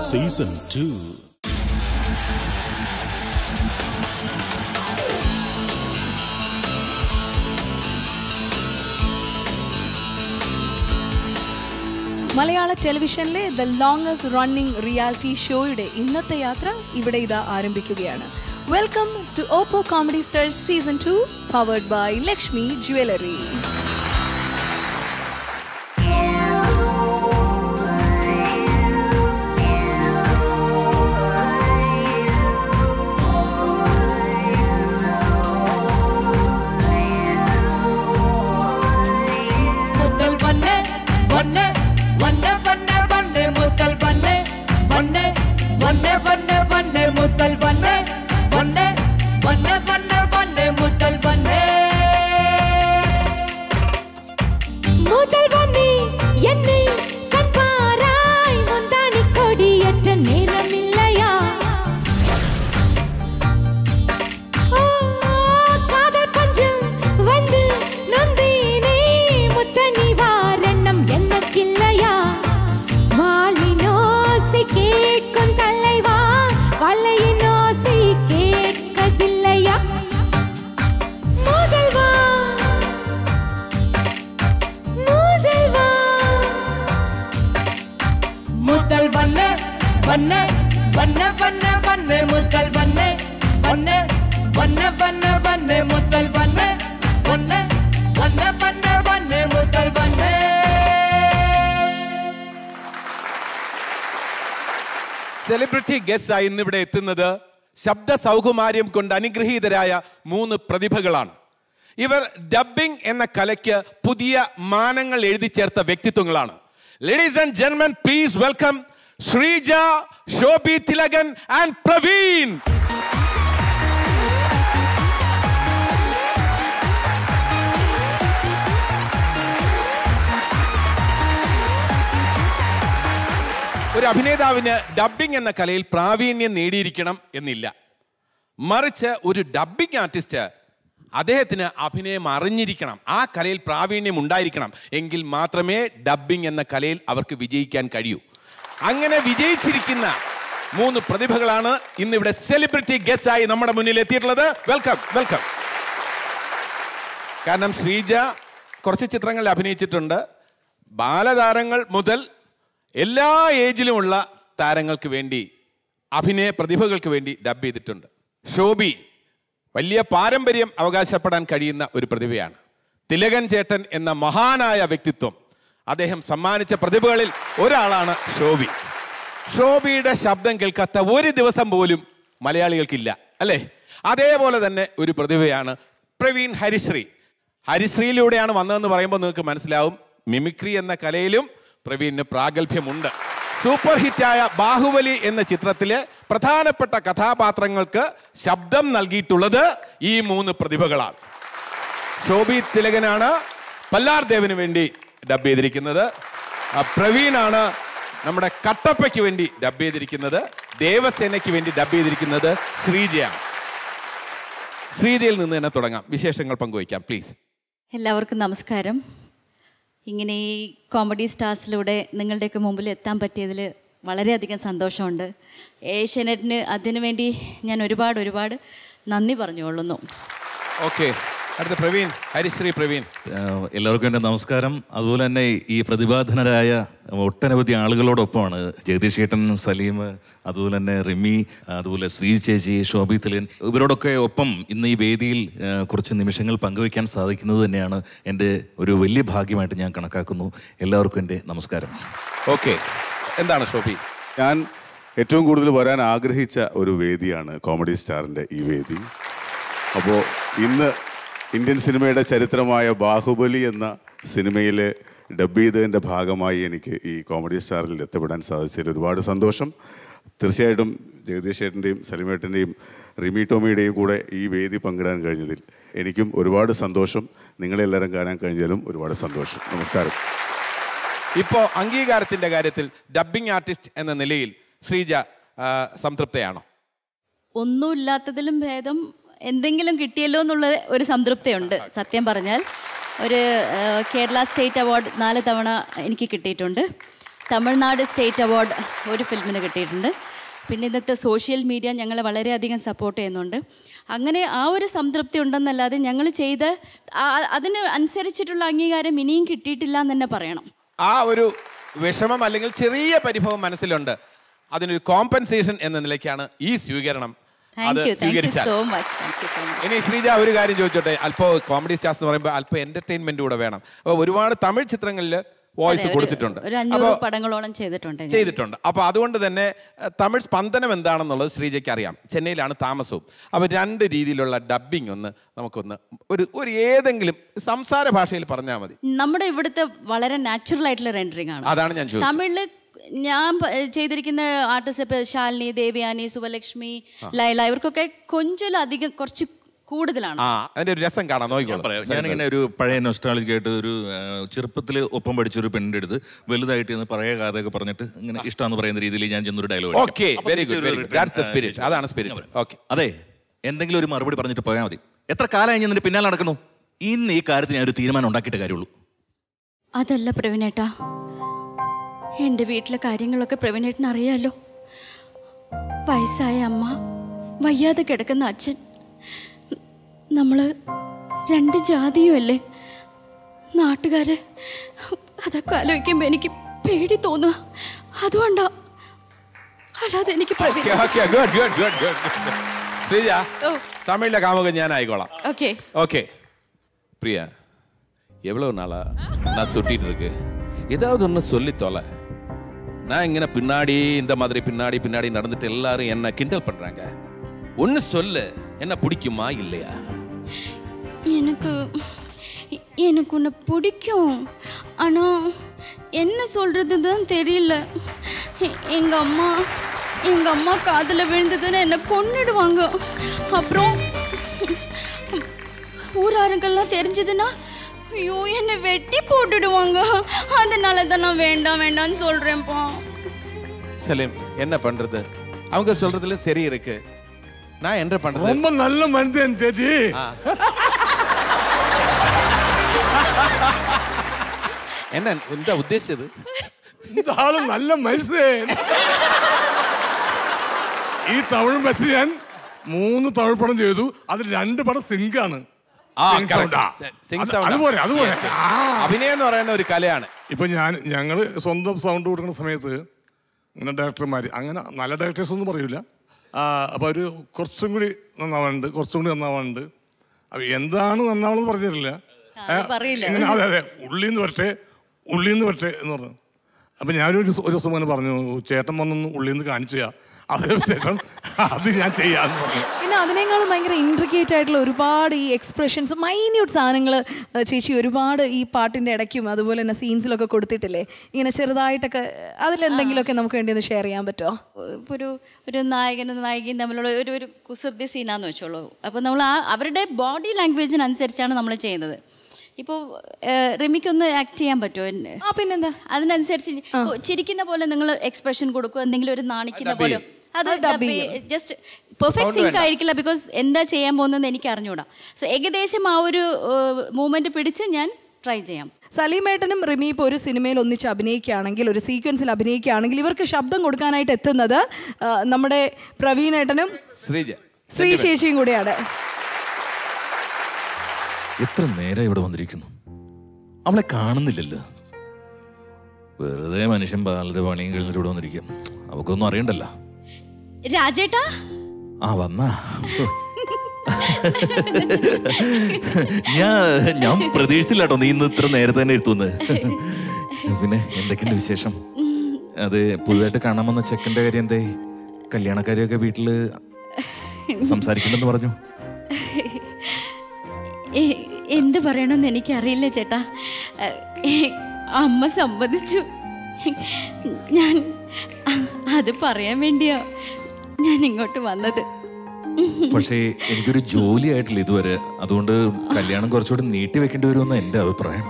Season two Malayala ടെലിവിഷനിലെ the longest running reality ഷോയുടെ ഇന്നത്തെ യാത്ര ഇവിടെ ഇതാ ആരംഭിക്കുകയാണ് welcome to Oppo comedy stars season two powered by Lakshmi jewellery മുത്തൽ വന്നെ വന്നെ വന്നെ വന്നെ വന്നെ മുത്തൽ വന്നെ വന്നെ വന്നെ വന്നെ വന്നെ മുത്തൽ വന്നെ വന്നെ വന്നെ വന്നെ വന്നെ മുത്തൽ വന്നെ முதல் வன்னி என்னை கண் பாராய் முந்தாணி கொடியற்ற நேரம் இல்லையா ஓ, காதல் பஞ்சம் வந்து நொந்தேனே முத்தனி வாரணம் எனக்கில்லையா வாளின் ஓசை கேட்கும் தலைவா வலையின் ஓசை கேட்கதில்லையா முதல்வா முதல்வா മുത്തൽ വന്നെ വന്നെ വന്നെ വന്നെ വന്നെ മുത്തൽ വന്നെ വന്നെ വന്നെ വന്നെ വന്നെ മുത്തൽ വന്നെ വന്നെ വന്നെ വന്നെ വന്നെ മുത്തൽ വന്നെ സെലിബ്രിറ്റി ഗസ്റ്റ് ആയി ഇന്നിവിടെ എത്തുന്നത് ശബ്ദ സൗകുമാര്യം കൊണ്ട് അനുഗ്രഹീതരായ മൂന്ന് പ്രതിഭകളാണ് ഇവർ ഡബ്ബിംഗ് എന്ന കലയ്ക്ക് പുതിയ മാനങ്ങൾ എഴുതി ചേർത്ത വ്യക്തിത്വങ്ങളാണ് ലേഡീസ് ആൻഡ് ജെന്മൻ please welcome Sreeja Shobi Thilakan and Praveen ഒരു അഭിനേതാവിന് ഡബ്ബിംഗ് എന്ന കലയിൽ പ്രാവീണ്യം നേടിയിരിക്കണം എന്നില്ല മറിച്ച് ഒരു ഡബ്ബിംഗ് ആർട്ടിസ്റ്റ് അദ്ദേഹത്തിന് അഭിനയം അറിഞ്ഞിരിക്കണം ആ കലയിൽ പ്രാവീണ്യം ഉണ്ടായിരിക്കണം എങ്കിൽ മാത്രമേ ഡബ്ബിംഗ് എന്ന കലയിൽ അവർക്ക് വിജയിക്കാൻ കഴിയൂ അങ്ങനെ വിജയിച്ചിരിക്കുന്ന മൂന്ന് പ്രതിഭകളാണ് ഇന്നിവിടെ സെലിബ്രിറ്റി ഗസ്റ്റ് ആയി നമ്മുടെ മുന്നിൽ എത്തിയിട്ടുള്ളത് വെൽക്കം വെൽക്കം കാരണം ശ്രീജ കുറച്ച് ചിത്രങ്ങളിൽ അഭിനയിച്ചിട്ടുണ്ട് ബാലതാരങ്ങൾ മുതൽ എല്ലാ ഏജിലുമുള്ള താരങ്ങൾക്ക് വേണ്ടി അഭിനയ പ്രതിഭകൾക്ക് വേണ്ടി ഡബ് ചെയ്തിട്ടുണ്ട് ഷോബി വലിയ പാരമ്പര്യം അവകാശപ്പെടാൻ കഴിയുന്ന ഒരു പ്രതിഭയാണ് തിലകൻ ചേട്ടൻ എന്ന മഹാനായ വ്യക്തിത്വം അദ്ദേഹം സമ്മാനിച്ച പ്രതിഭകളിൽ ഒരാളാണ് ഷോബി ഷോബിയുടെ ശബ്ദം കേൾക്കാത്ത ഒരു ദിവസം പോലും മലയാളികൾക്കില്ല അല്ലേ അതേപോലെ തന്നെ ഒരു പ്രതിഭയാണ് പ്രവീൺ ഹരിശ്രീ ഹരിശ്രീയിലൂടെയാണ് വന്നതെന്ന് പറയുമ്പോൾ നിങ്ങൾക്ക് മനസ്സിലാവും മിമിക്രി എന്ന കലയിലും പ്രവീണിന് പ്രാഗൽഭ്യമുണ്ട് സൂപ്പർ ഹിറ്റായ ബാഹുബലി എന്ന ചിത്രത്തിലെ പ്രധാനപ്പെട്ട കഥാപാത്രങ്ങൾക്ക് ശബ്ദം നൽകിയിട്ടുള്ളത് ഈ മൂന്ന് പ്രതിഭകളാണ് ശോഭി തിലകനാണ് പല്ലാർ ദേവിന് വേണ്ടി ഡബ് ചെയ്തിരിക്കുന്നത് ആ, പ്രവീണാണ് നമ്മുടെ കട്ടപ്പയ്ക്ക് വേണ്ടി ഡബ് ചെയ്തിരിക്കുന്നത് ദേവസേനയ്ക്ക് വേണ്ടി ഡബ് ചെയ്തിരിക്കുന്നത് ശ്രീജയാണ് ശ്രീജയിൽ നിന്ന് തന്നെ തുടങ്ങാം വിശേഷങ്ങൾ പങ്കുവയ്ക്കാം പ്ലീസ് എല്ലാവർക്കും നമസ്കാരം ഇങ്ങനെ ഈ കോമഡി സ്റ്റാർസിലൂടെ നിങ്ങളുടെയൊക്കെ മുമ്പിൽ എത്താൻ പറ്റിയതിൽ വളരെയധികം സന്തോഷമുണ്ട് ഏഷ്യാനെറ്റിന് അതിനുവേണ്ടി ഞാൻ ഒരുപാട് ഒരുപാട് നന്ദി പറഞ്ഞുകൊള്ളുന്നു ഓക്കെ അടുത്ത പ്രവീൺ ഹരിശ്രീ പ്രവീൺ ആഹ് എല്ലാവർക്കും എൻ്റെ നമസ്കാരം അതുപോലെ തന്നെ ഈ പ്രതിഭാധനരായ ഒട്ടനവധി ആളുകളോടൊപ്പമാണ് ജഗദീഷ് ചേട്ടൻ സലീം അതുപോലെ തന്നെ റിമി അതുപോലെ ശ്രീ ചേച്ചി ശോഭി തിലൻ ഇവരോടൊക്കെ ഒപ്പം ഇന്ന് ഈ വേദിയിൽ ആഹ് കുറച്ച് നിമിഷങ്ങൾ പങ്കുവയ്ക്കാൻ സാധിക്കുന്നത് തന്നെയാണ് എൻ്റെ ഒരു വലിയ ഭാഗ്യമായിട്ട് ഞാൻ കണക്കാക്കുന്നു എല്ലാവർക്കും എൻ്റെ നമസ്കാരം ഓക്കെ എന്താണ് ഷോഭി ഞാൻ ഏറ്റവും കൂടുതൽ വരാൻ ആഗ്രഹിച്ച ഒരു വേദിയാണ് കോമഡി സ്റ്റാറിൻ്റെ ഈ വേദി അപ്പോൾ ഇന്ന് ഇന്ത്യൻ സിനിമയുടെ ചരിത്രമായ ബാഹുബലി എന്ന സിനിമയിൽ ഡബ് ചെയ്തതിൻ്റെ ഭാഗമായി എനിക്ക് ഈ കോമഡി സ്റ്റാറിൽ എത്തപ്പെടാൻ സാധിച്ചതിൽ ഒരുപാട് സന്തോഷം തീർച്ചയായിട്ടും ജഗദീഷ് ചേട്ടൻ്റെയും സലിമേട്ടൻ്റെയും റിമി ടോമിയുടെയും കൂടെ ഈ വേദി പങ്കിടാൻ കഴിഞ്ഞതിൽ എനിക്കും ഒരുപാട് സന്തോഷം നിങ്ങളെല്ലാവരും കാണാൻ കഴിഞ്ഞതിലും ഒരുപാട് സന്തോഷം നമസ്കാരം ഇപ്പോൾ അംഗീകാരത്തിന്റെ കാര്യത്തിൽ ഡബ്ബിംഗ് ആർട്ടിസ്റ്റ് എന്ന നിലയിൽ ശ്രീജ ആ, സംതൃപ്തയാണോ ഒന്നുമില്ലാത്തതിലും ഭേദം എന്തെങ്കിലും കിട്ടിയല്ലോ എന്നുള്ള ഒരു സംതൃപ്തിയുണ്ട് സത്യം പറഞ്ഞാൽ ഒരു ആ, കേരള സ്റ്റേറ്റ് അവാർഡ് നാല് തവണ എനിക്ക് കിട്ടിയിട്ടുണ്ട് തമിഴ്നാട് സ്റ്റേറ്റ് അവാർഡ് ഒരു ഫിലിമിന് കിട്ടിയിട്ടുണ്ട് പിന്നെ ഇന്നത്തെ സോഷ്യൽ മീഡിയ ഞങ്ങളെ വളരെയധികം സപ്പോർട്ട് ചെയ്യുന്നുണ്ട് അങ്ങനെ ആ ഒരു സംതൃപ്തി ഉണ്ടെന്നല്ലാതെ ഞങ്ങൾ ചെയ്ത് ആ- അതിന് അനുസരിച്ചിട്ടുള്ള അംഗീകാരം ഇനിയും കിട്ടിയിട്ടില്ല എന്ന് തന്നെ പറയണം ആ ഒരു വിഷമം അല്ലെങ്കിൽ ചെറിയ പരിഭവം മനസ്സിലുണ്ട് അതിനൊരു കോമ്പൻസേഷൻ എന്ന നിലയ്ക്കാണ് ഈ സ്വീകരണം അത് താങ്ക് യു താങ്ക് യു സ്വീകരിച്ചാൽ so much thank you so much ഇനി ശ്രീജ ഒരു കാര്യം ചോദിച്ചോട്ടെ അല്പം കോമഡി സ്റ്റാർസ് എന്ന് പറയുമ്പോൾ അല്പം എന്റർടൈൻമെന്റ് കൂടെ വേണം അപ്പോൾ ഒരുപാട് തമിഴ് ചിത്രങ്ങളിൽ വോയിസ് കൊടുത്തിട്ടുണ്ട് ഒരു അഞ്ഞൂറ് അപ്പോൾ പടങ്ങളോളം ചെയ്തിട്ടുണ്ട് ഞാൻ. ചെയ്തിട്ടുണ്ട് അപ്പോൾ അതുകൊണ്ട് തന്നെ അഹ്, തമിഴ് സ്പന്ദനം എന്താണെന്നുള്ളത് ശ്രീജയ്ക്ക് അറിയാം ചെന്നൈയിലാണ് താമസവും അപ്പോൾ രണ്ട് രീതിയിലുള്ള ഡബ്ബിംഗ് ഒന്ന് നമുക്കൊന്ന് ഒരു ഒരു ഏതെങ്കിലും സംസാര ഭാഷയിൽ പറഞ്ഞാൽ മതി നമ്മുടെ ഇവിടുത്തെ വളരെ നാച്ചുറൽ ആയിട്ടുള്ള റെൻഡറിങ് ആണ് അതാണ് ഞാൻ ചോദിച്ചത് തമിഴില് ഞാൻ പ- ചെയ്തിരിക്കുന്ന ആർട്ടിസ്റ്റ് ഇപ്പൊ ശാലിനി ദേവയാനി സുബലക്ഷ്മി ലൈല ഇവർക്കൊക്കെ കൊഞ്ചിലധികം കുറച്ച് കൂടുതലാണ് ആ അതിന്റെ ഒരു രസം കാണാം നോക്കിക്കോളൂ പറയാം ഞാനിങ്ങനെ ഒരു പഴയ നൊസ്റ്റാളജിക് ആയിട്ട് ഒരു ചെറുപ്പത്തിൽ ഒപ്പം പഠിച്ച ഒരു പെണ്ണിന്റെ അടുത്ത് വലുതായിട്ട് ഇന്ന് പഴയ കഥയൊക്കെ പറഞ്ഞിട്ട് ഇങ്ങനെ ഇഷ്ടമെന്ന് പറയുന്ന രീതിയിൽ ഞാൻ ചെന്നൊരു dialogue okay very good very good that's the spirit അതാണ് സ്പിരിറ്റ് ഓക്കെ അതെ എന്തെങ്കിലും ഒരു മറുപടി പറഞ്ഞിട്ട് പോയാൽ മതി എത്ര കാലമായി ഞാൻ നിന്റെ പിന്നാലെ നടക്കുന്നു ഇന്ന് ഈ കാര്യത്തിൽ ഞാൻ ഒരു തീരുമാനം ഉണ്ടാക്കിയിട്ട് കാര്യമുള്ളൂ അതല്ല പ്രവീണേട്ടാ എൻ്റെ വീട്ടിലെ കാര്യങ്ങളൊക്കെ പ്രവീണേട്ടന് അറിയാലോ വയസ്സായ അമ്മ വയ്യാതെ കിടക്കുന്ന അച്ഛൻ നമ്മൾ രണ്ട് ജാതിയുമല്ലേ നാട്ടുകാര് അതൊക്കെ ആലോചിക്കുമ്പോൾ എനിക്ക് പേടി തോന്നുക അതുകൊണ്ടാ അല്ലാതെ എനിക്ക് Praveena okay good good good good Sreeja ഓ തമിഴിലെ കാമുകൻ ഞാൻ ആയിക്കോളാം ஓகே ஓகே பிரியா எவ்வளவு நாளா நான் சுட்டிட்டு இருக்கு ஏதாவது ஒன்று சொல்லி தொலை நான் இங்கே பின்னாடி இந்த மாதிரி பின்னாடி பின்னாடி நடந்துட்டு எல்லாரும் என்ன கிண்டல் பண்றாங்க ஒன்று சொல்லு என்ன பிடிக்குமா இல்லையா எனக்கு எனக்கு உன்னை பிடிக்கும் ஆனால் என்ன சொல்கிறது தான் தெரியல எ- எங்க அம்மா எங்க அம்மா காதில் விழுந்ததுன்னு என்னை கொன்னிடுவாங்க அப்புறம் ஊராருங்கெல்லாம் தெரிஞ்சதுன்னா ஐயோ என்னை வெட்டி போட்டுடுவாங்க அதனால தான் நான் வேண்டாம் வேண்டாம்னு சொல்கிறேன்ப்பா சலீம் என்ன பண்றது அவங்க சொல்றதுல சரி இருக்கு நான் என்ன பண்றது ரொம்ப நல்ல மனுஷன் சேச்சி என்ன എന്താ ഉദ്ദേശിച്ചത് இந்த ஆளு நல்ல மனுஷன் ഈ തമിഴ് ബസ്സിൽ ഞാൻ മൂന്ന് തമിഴ് പടം ചെയ്തു അതിൽ രണ്ട് പടം സിങ്കാണ് ആ Sing sound ആ. സിംഗ് അത് സൗണ്ട് അതുപോലെ അതുപോലെ ആ. അഭിനയം എന്ന് പറയുന്ന ഒരു കലയാണ് ഇപ്പൊ ഞാൻ ഞങ്ങൾ സ്വന്തം സൗണ്ട് കൊടുക്കുന്ന സമയത്ത് ഇങ്ങനെ ഡയറക്ടർമാർ അങ്ങനെ നല്ല ഡയറക്ടേഴ്സ് ഒന്നും പറയൂല അപ്പോൾ അവർ കുറച്ചും കൂടി നന്നാവാനുണ്ട് കുറച്ചും കൂടി നന്നാവാനുണ്ട് അപ്പൊ എന്താണ് നന്നാവണമെന്ന് പറഞ്ഞിട്ടില്ല അത് പറയില്ല. ഇങ്ങനെ അതെ അതെ ഉള്ളിന്ന് വരട്ടെ ഉള്ളിന്ന് വരട്ടെ എന്ന് പറഞ്ഞു അപ്പൊ ഞാനൊരു ദിവസം- ഒരു ദിവസം അങ്ങനെ പറഞ്ഞു ചേട്ടൻ വന്നൊന്ന് ഉള്ളിന്ന് കാണിച്ചു തരാം അതിനുശേഷം അത് ഞാൻ ചെയ്യാന്ന് പറഞ്ഞു പിന്നെ അതിനേക്കാളും ഭയങ്കര ഇൻട്രിക്കേറ്റ് ആയിട്ടുള്ള ഒരുപാട് ഈ എക്സ്പ്രഷൻസ് മൈന്യൂട്ട് സാധനങ്ങൾ ചേച്ചി ഒരുപാട് ഈ പാട്ടിന്റെ ഇടയ്ക്കും അതുപോലെ തന്നെ സീൻസിലൊക്കെ കൊടുത്തിട്ടില്ലേ ഇങ്ങനെ ചെറുതായിട്ടൊക്കെ അതിലെന്തെങ്കിലുമൊക്കെ നമുക്ക് വേണ്ടി ഒന്ന് ഷെയർ ചെയ്യാൻ പറ്റുമോ ഇപ്പോൾ ഒരു ഒരു നായകനും നായികയും തമ്മിലുള്ള ഒരു ഒരു കുസൃതി സീനാന്ന് വെച്ചോളൂ അപ്പോൾ നമ്മൾ ആ അവരുടെ ബോഡി ലാംഗ്വേജിനനുസരിച്ചാണ് നമ്മൾ ചെയ്യുന്നത് ഇപ്പോൾ റിമിക്കൊന്ന് ആക്ട് ചെയ്യാൻ പറ്റുമോ എന്നെ? ആ പിന്നെന്താ അതിനനുസരിച്ച് ഇപ്പൊ ചിരിക്കുന്ന പോലെ നിങ്ങൾ എക്സ്പ്രഷൻ കൊടുക്കുക എന്തെങ്കിലും ഒരു നാണിക്കുന്ന dub പോലെ ചെയ്യും. അത് അത് dub ചെയ്യും. ജസ്റ്റ് പെർഫെക്റ്റ് Sound സിങ്ക് വേണ്ട. ആയിരിക്കില്ല ബിക്കോസ് എന്താ ചെയ്യാൻ പോകുന്നതെന്ന് എനിക്ക് അറിഞ്ഞൂടാ സോ ഏകദേശം ആ ഒരു മൂമെന്റ് പിടിച്ച് ഞാൻ ട്രൈ ചെയ്യാം സലീമേട്ടനും റിമി ഇപ്പോൾ ഒരു സിനിമയിൽ ഒന്നിച്ച് അഭിനയിക്കുകയാണെങ്കിൽ ഒരു സീക്വൻസിൽ അഭിനയിക്കുകയാണെങ്കിൽ ഇവർക്ക് ശബ്ദം കൊടുക്കാനായിട്ട് എത്തുന്നത് ആ, നമ്മുടെ പ്രവീണേട്ടനും ശ്രീജ ശ്രീ ശേഷിയും കൂടിയാണ് എത്ര നേരം ഇവിടെ വന്നിരിക്കുന്നു അവളെ കാണുന്നില്ലല്ലോ വെറുതെ മനുഷ്യൻ പാലത്തെ പണിയും കഴിഞ്ഞിട്ട് ഇവിടെ വന്നിരിക്കും അവക്കൊന്നും അറിയണ്ടല്ലോ രാജേട്ടാ ആ വന്നാ ഞാൻ ഞാൻ പ്രതീക്ഷിച്ചില്ല കേട്ടോ നീ ഇന്ന് ഇത്ര നേരത്തെ തന്നെ എത്തുന്നത് പിന്നെ എന്തൊക്കെയുണ്ട് വിശേഷം അത് പുതുതായിട്ട് കാണാൻ വന്ന ചെക്കൻ്റെ കാര്യം എന്തേ കല്യാണക്കാരിയൊക്കെ വീട്ടില് സംസാരിക്കണ്ടെന്ന് പറഞ്ഞു എ- എന്ത് പറയണമെന്ന് എനിക്കറിയില്ല ചേട്ടാ എ, അമ്മ സമ്മതിച്ചു ഞാൻ അ- അത് പറയാൻ വേണ്ടിയാ ഞാൻ ഇങ്ങോട്ട് വന്നത് പക്ഷേ എനിക്കൊരു ജോലി ആയിട്ടില്ല ഇതുവരെ അതുകൊണ്ട് കല്യാണം കുറച്ചുകൂടി നീട്ടി വെക്കേണ്ടി വരുമെന്ന് എൻ്റെ അഭിപ്രായം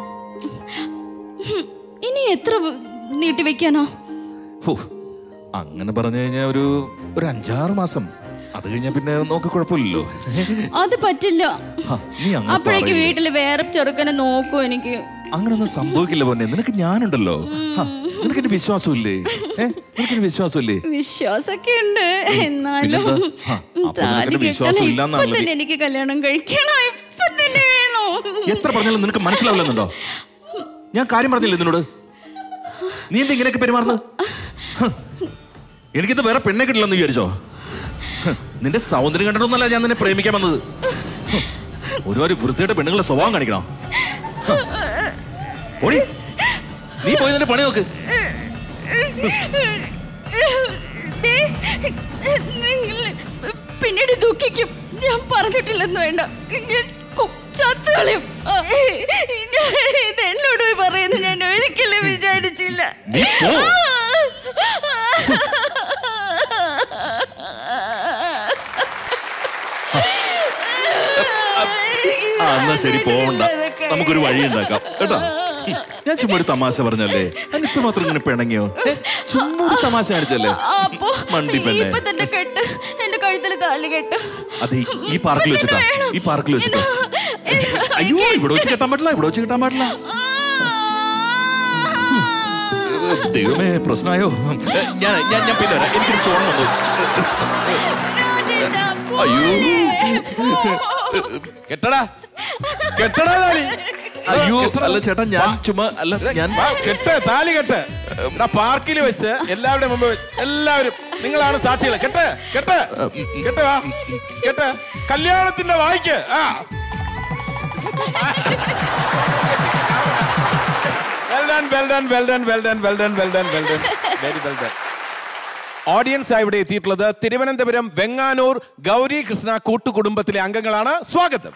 ഇനി എത്ര നീട്ടി വെക്കാനോ ഹോ, അങ്ങനെ പറഞ്ഞു കഴിഞ്ഞാൽ ഒരു ഒരു അഞ്ചാറ് മാസം അത് കഴിഞ്ഞാൽ പിന്നെ നോക്കി കുഴപ്പമില്ലല്ലോ അത് പറ്റില്ല ഹ, നീ അങ്ങനെ അപ്പോഴേക്ക് പറയില്ലേ. വീട്ടിൽ വേറെ ചെറുക്കനെ നോക്കൂ എനിക്ക് അങ്ങനൊന്നും സംഭവിക്കില്ല പൊന്നെ നിനക്ക് ഞാനുണ്ടല്ലോ ഹ, നിനക്കെന്നെ വിശ്വാസമില്ലേ ഏ നിനക്കെന്നെ വിശ്വാസമില്ലേ വിശ്വാസമൊക്കെ ഉണ്ട് എന്നാലും പിന്നെന്താ? ആ, അപ്പൊ താലി നിനക്കെന്നെ വിശ്വാസം കെട്ടണം ഇപ്പൊ ഇല്ലാന്നാണല്ലോ തന്നെ എനിക്ക് കല്യാണം കഴിക്കണം ഇപ്പൊ തന്നെ വേണോ എത്ര പറഞ്ഞാലും നിനക്ക് മനസ്സിലാവില്ലെന്നുണ്ടോ ഞാൻ കാര്യം പറഞ്ഞില്ലേ നിന്നോട് നീ എന്താ ഇങ്ങനെയൊക്കെ പെരുമാറുന്നത് ഹ്. എനിക്കിത് വേറെ പെണ്ണെ കിട്ടില്ലെന്ന് വിചാരിച്ചോ ഹ്. നിന്റെ സൗന്ദര്യം കണ്ടിട്ടൊന്നല്ല ഞാൻ നിന്നെ പ്രേമിക്കാൻ വന്നത് ഹ്. ഒരുപാട് വൃത്തിയായിട്ട് പെണ്ണുങ്ങളെ സ്വഭാവം കാണിക്കണോ ഹ്. പോടി നീ പോയി നിന്റെ പണി നോക്ക് ദേ, നിങ്ങള് പിന്നീട് ദുഃഖിക്കും ഞാൻ പറഞ്ഞിട്ടില്ലെന്ന് വേണ്ട ഞാൻ കൊ- ചത്ത് കളയും ആ, ഞാൻ ഇത് എന്നോട് പോയി പറയുന്നു ഞാൻ ഒരിക്കലും വിചാരിച്ചില്ല നീ പോ. ആ എന്നാ ശരി പോവണ്ട നമുക്കൊരു വഴി ഉണ്ടാക്കാം കേട്ടോ ഉം. ഞാൻ ചുമ്മാ ഒരു തമാശ പറഞ്ഞല്ലേ അതിനിപ്പോ മാത്രം ഇങ്ങനെ പിണങ്ങിയോ ഏ? ചുമ്മാ ഒരു തമാശ കാണിച്ചല്ലേ അപ്പൊ മണ്ടി പെണ്ണെ ഇപ്പൊ തന്നെ കെട്ട് എന്റെ കഴുത്തിൽ താലി കെട്ട് അതെ ഈ- ഈ പാർക്കിൽ വെച്ചിട്ടാ ഈ പാർക്കിൽ വെച്ചിട്ടാ അയ്യോ ഇവിടെ വെച്ച് കെട്ടാൻ പറ്റില്ല ഇവിടെ വെച്ച് കെട്ടാൻ പാടില്ല ദൈവമേ പ്രശ്നമായോ ഏ, ഞാൻ ഞാൻ ഞാൻ പിന്നെ വരാം എനിക്കൊരു ഫോൺ വന്നു അയ്യോ കെട്ടടാ കെട്ടടാ താലി അയ്യോ കെട്ടടാ. അല്ല ചേട്ടാ ഞാൻ ചുമ്മാ അല്ല ഞാൻ വാ, കെട്ട് താലി കെട്ട് ഇവിടെ പാർക്കിൽ വെച്ച് എല്ലാവരുടെ മുമ്പ് വെച്ച് എല്ലാവരും നിങ്ങളാണ് സാക്ഷികൾ കെട്ട് കെട്ട് കെട്ട് വാ കെട്ട് കല്യാണത്തിന്റെ വായിക്ക് ആ well done well done well done well done well done well done well done very well done audience ആയി ഇവിടെ എത്തിയിട്ടുള്ളത് തിരുവനന്തപുരം വെങ്ങാനൂർ ഗൗരി കൃഷ്ണ കൂട്ടുകുടുംബത്തിലെ അംഗങ്ങളാണ് സ്വാഗതം